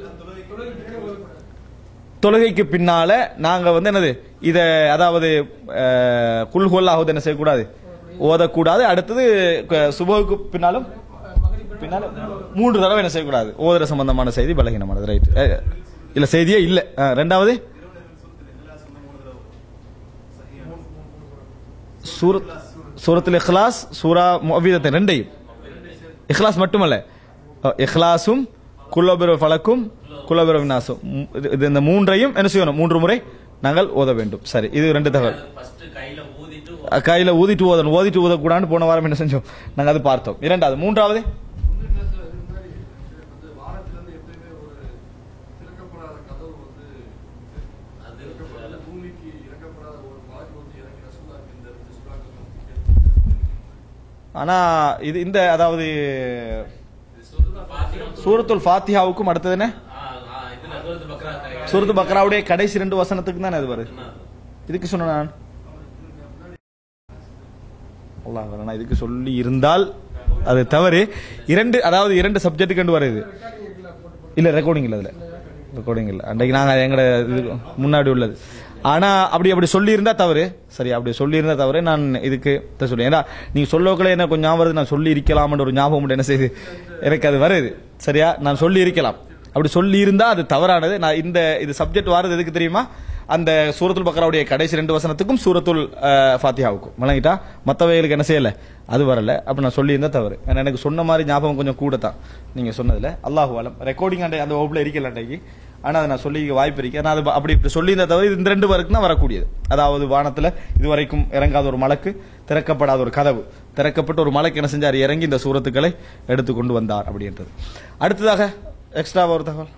தொழுகைக்கு பின்னால நாங்க வந்து என்னது இத அதாவது அஹ், குல்ஹுல்லாஹுது என்ன செய்யக்கூடாது ஓதக்கூடாது அடுத்தது க- சுபகுக்கு பின்னாலும் பின்னால மூன்று தடவை என்ன செய்யக்கூடாது ஓதுற சம்பந்தமான செய்தி பலகீனமானது ரைட் இல்ல செய்தியே இல்ல அஹ், ரெண்டாவது சூரத் சூரத்தில் இஹ்லாஸ் சூரா முஅவ்விதத்தை ரெண்டையும் இஹ்லாஸ் மட்டுமல்ல அஹ், இஹ்லாஸும் குல்லபிர ஃபலக்கும் குல்லபிர விநாசம் மு- இது- இது இந்த மூன்றையும் என்ன செய்யணும் மூன்று முறை நாங்கள் ஓத வேண்டும் சரி இது ரெண்டு தகவல் ஃபர்ஸ்ட் கையில ஊதிட்டு அஹ், கையில ஊதிட்டு ஓதணும் ஓதிட்டு ஊதக்கூடாதுன்னு போன வாரம் என்ன செஞ்சோம் நாங்க அது பார்த்தோம் இரண்டாவது மூன்றாவது பூமிக்கு இறக்கப்படாத ஒரு மாதிரி வந்து இறங்கி ரசூலாக்கு இந்த ரெண்டு சூறாக்கள் ஆனா இது இந்த அதாவது சூரத்துல் ஃபாத்திஹாவுக்கும் அடுத்தது என்ன சூரத்து பக்ராவுடைய கடைசி ரெண்டு வசனத்துக்கு தான் இது வருது இதுக்கு சொன்ன நான் அல்லாஹ் நான் இதுக்கு சொல்லி இருந்தால் அது தவறு இரண்டு அதாவது இரண்டு சப்ஜெக்ட் கண்டு வருது இல்ல ரெக்கார்டிங் இல்ல அதுல ரெக்கார்டிங் இல்ல அன்றைக்கு நாங்க எங்கட இது முன்னாடி உள்ளது ஆனா அப்படி அப்படி சொல்லி இருந்தா தவறு சரி அப்படி சொல்லி இருந்தா தவறு நான் இதுக்கு தான் சொல்லி ஏன்னா நீங்க சொல்லக்குள்ள என்ன கொஞ்சம் ஞாபகம் வருது நான் சொல்லி இருக்கலாம்னு ஒரு ஞாபகம் மட்டும் என்ன செய்யுது எனக்கு அது வருது சரியா நான் சொல்லி இருக்கலாம் அப்படி சொல்லி இருந்தா அது தவறானது நான் இந்த இது சப்ஜெக்ட் வாரது எதுக்கு தெரியுமா அந்த சூரத்துல் பக்ராவுடைய கடைசி ரெண்டு வசனத்துக்கும் சூரத்துல் அஹ், ஃபாத்திஹாவுக்கும் விளங்கிட்டா மற்றவைகளுக்கு என்ன செய்யல அது வரல அப்ப நான் சொல்லியிருந்தா தவறு ஏன்னா எனக்கு சொன்ன மாதிரி ஞாபகம் கொஞ்சம் கூட தான் நீங்க சொன்னதுல அல்லாஹு அலம் ரெக்கார்டிங் அண்டை அந்த வகுப்புல இருக்கல அன்றைக்கு ஆனா அதை நான் சொல்லி வாய்ப்பு இருக்கு ஆனா அது ப- அப்படி இப்படி சொல்லியிருந்தா தவிர இது இந்த ரெண்டு வரைக்கும் தான் வரக்கூடியது அதாவது வானத்துல இதுவரைக்கும் இறங்காத ஒரு மலக்கு திறக்கப்படாத ஒரு கதவு திறக்கப்பட்ட ஒரு மலைக்கு என்ன செஞ்சார் இறங்கி இந்த சூரத்துக்களை எடுத்து கொண்டு வந்தார் அப்படின்றது அடுத்ததாக எக்ஸ்ட்ரா ஒரு தகவல்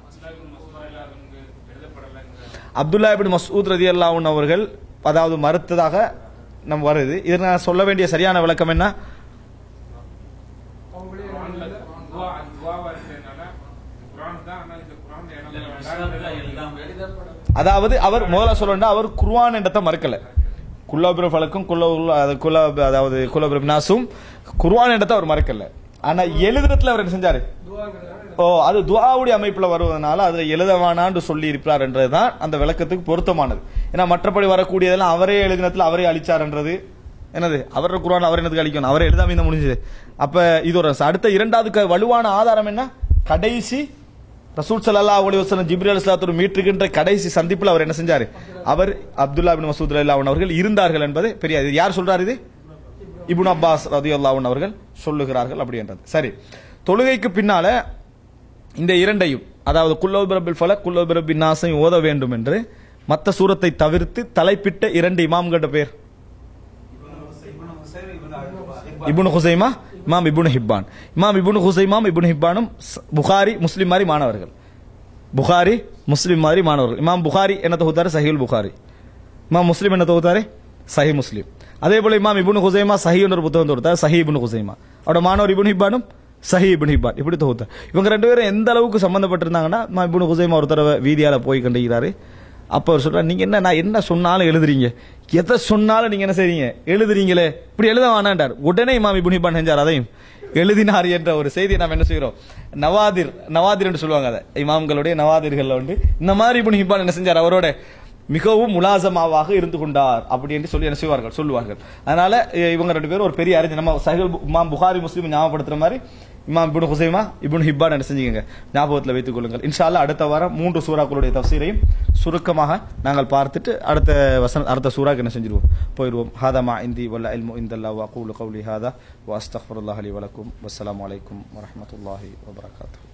அப்துல்லா இபின் மசூத் ரதி அல்லாவுன் அவர்கள் அதாவது மறுத்ததாக நம்ம வருது இதற்கு நான் சொல்ல வேண்டிய சரியான விளக்கம் என்ன அதாவது அவர் முதல்ல சொல்லணும்னா அவர் குர்ஆன் என்றதை மறுக்கல குல்லாபிர ஃபலக்கும் குல்ல அது குல்ல அதாவது குல்லபிர நாசும் குர்ஆன் என்றதை அவர் மறுக்கல ஆனா எழுதுறதுல அவர் என்ன செஞ்சாரு ஓ அது துஆவுடைய அமைப்புல வருவதனால அதுல எழுதவானான்னு சொல்லி இருப்பார் என்றதுதான் அந்த விளக்கத்துக்கு பொருத்தமானது ஏன்னா மற்றபடி வரக்கூடியதெல்லாம் அவரே எழுதினத்துல அவரே அழிச்சார்ன்றது என்னது அவரோட குர்ஆன் அவர் என்னதுக்கு அழிக்கணும் அவரே எழுதாம இந்த முடிஞ்சது அப்ப இது ஒரு அடுத்த இரண்டாவது க- வலுவான ஆதாரம் என்ன கடைசி ரசூல் ஸல்லல்லாஹு அலைஹி வஸல்லம் ஜிப்ரீல் அலைஹிஸ்ஸலாத்து மீட்டுகின்ற கடைசி சந்திப்புல அவர் என்ன செஞ்சாரு அவர் அப்துல்லா பின் மசூத் ரலியல்லாஹு அன்ஹு அவர்கள் இருந்தார்கள் என்பது பெரிய இது யார் சொல்றாரு இது இப்னு அப்பாஸ் ரதியல்லாஹு அன்ஹு அவர்கள் சொல்லுகிறார்கள் அப்படின்றது சரி தொழுகைக்கு பின்னால இந்த இரண்டையும் அதாவது குல்லோபிரபில் ஃபல குல்லோபிரபின் நாசையும் ஓத வேண்டும் என்று மற்ற சூரத்தை தவிர்த்து தலைப்பிட்ட இரண்டு இமாம்கிட்ட பேர் இப்னு ஹுசைமா இமாம் இப்னு ஹிப்பான் இமாம் இப்னு ஹுசைமாம் இப்னு ஹிப்பானும் ஸ்- புகாரி முஸ்லிம் மாதிரி மாணவர்கள் புகாரி முஸ்லிம் மாதிரி மாணவர்கள் இமாம் புகாரி என்ன தொகுத்தாரு சஹீல் புகாரி இமாம் முஸ்லிம் என்ன தொகுத்தாரு சஹி முஸ்லிம் அதே போல இமாம் இப்னு ஹுசைமா சஹி ஒரு புத்தகம் தொடுத்தார் சஹி இப்னு ஹுசைமா அவரோட மாணவர் இப்னு ஹிப்பானும் சஹி இப்னு ஹிப்பான் இப்படி தொகுத்தார் இவங்க ரெண்டு பேரும் எந்த அளவுக்கு சம்பந்தப்பட்டிருந்தாங்கன்னா இமாம் இப்னு ஹுசைமா ஒரு தடவை வீதியால போய் கண்டுகிறாரு அப்ப அவர் சொல்றாரு நீங்க என்ன நான் என்ன சொன்னாலும் எழுதுறீங்க எதை சொன்னாலும் நீங்க என்ன செய்றீங்க எழுதுறீங்களே இப்படி எழுத வேணாண்டார் உடனே இமாம் இப்னு ஹிப்பான் செஞ்சார் அதையும் எழுதினார் என்ற ஒரு செய்தியை நாம் என்ன செய்கிறோம் நவாதிர் நவாதிர் என்று சொல்லுவாங்க அதை இமாம்களுடைய நவாதிர்கள் உண்டு இந்த மாதிரி இப்னு ஹிப்பான் என்ன செஞ்சார் அவரோட மிகவும் முலாசமாவாக இருந்து கொண்டார் அப்படி என்று சொல்லி என்ன செய்வார்கள் சொல்லுவார்கள் அதனால இ- இவங்க ரெண்டு பேரும் ஒரு பெரிய அறிஞர் நம்ம சஹில் பு- இமாம் புகாரி முஸ்லீம் ஞாபகப்படுத்துற மாதிரி இமாம் இப்னு ஹுசைமா இப்னு ஹிப்பான் என்ன செஞ்சுக்கங்க ஞாபகத்தில் வைத்துக் கொள்ளுங்கள் இன்ஷா அல்லாஹ் அடுத்த வாரம் மூன்று சூறாக்களுடைய தஃசீரையும் சுருக்கமாக நாங்கள் பார்த்துட்டு அடுத்த வசன அடுத்த சூறாக்கு என்ன செஞ்சிருவோம் போயிடுவோம் ஹாதா மா இந்தி வல்ல இல்மு இந்தல்லா வா கூலு கௌலி ஹாதா வா அஸ்தக்ஃபிருல்லாஹ் லி வலக்கும் வஸ்ஸலாமு அலைக்கும் வரஹ்மத்துல்லாஹி வபரகாத்துஹு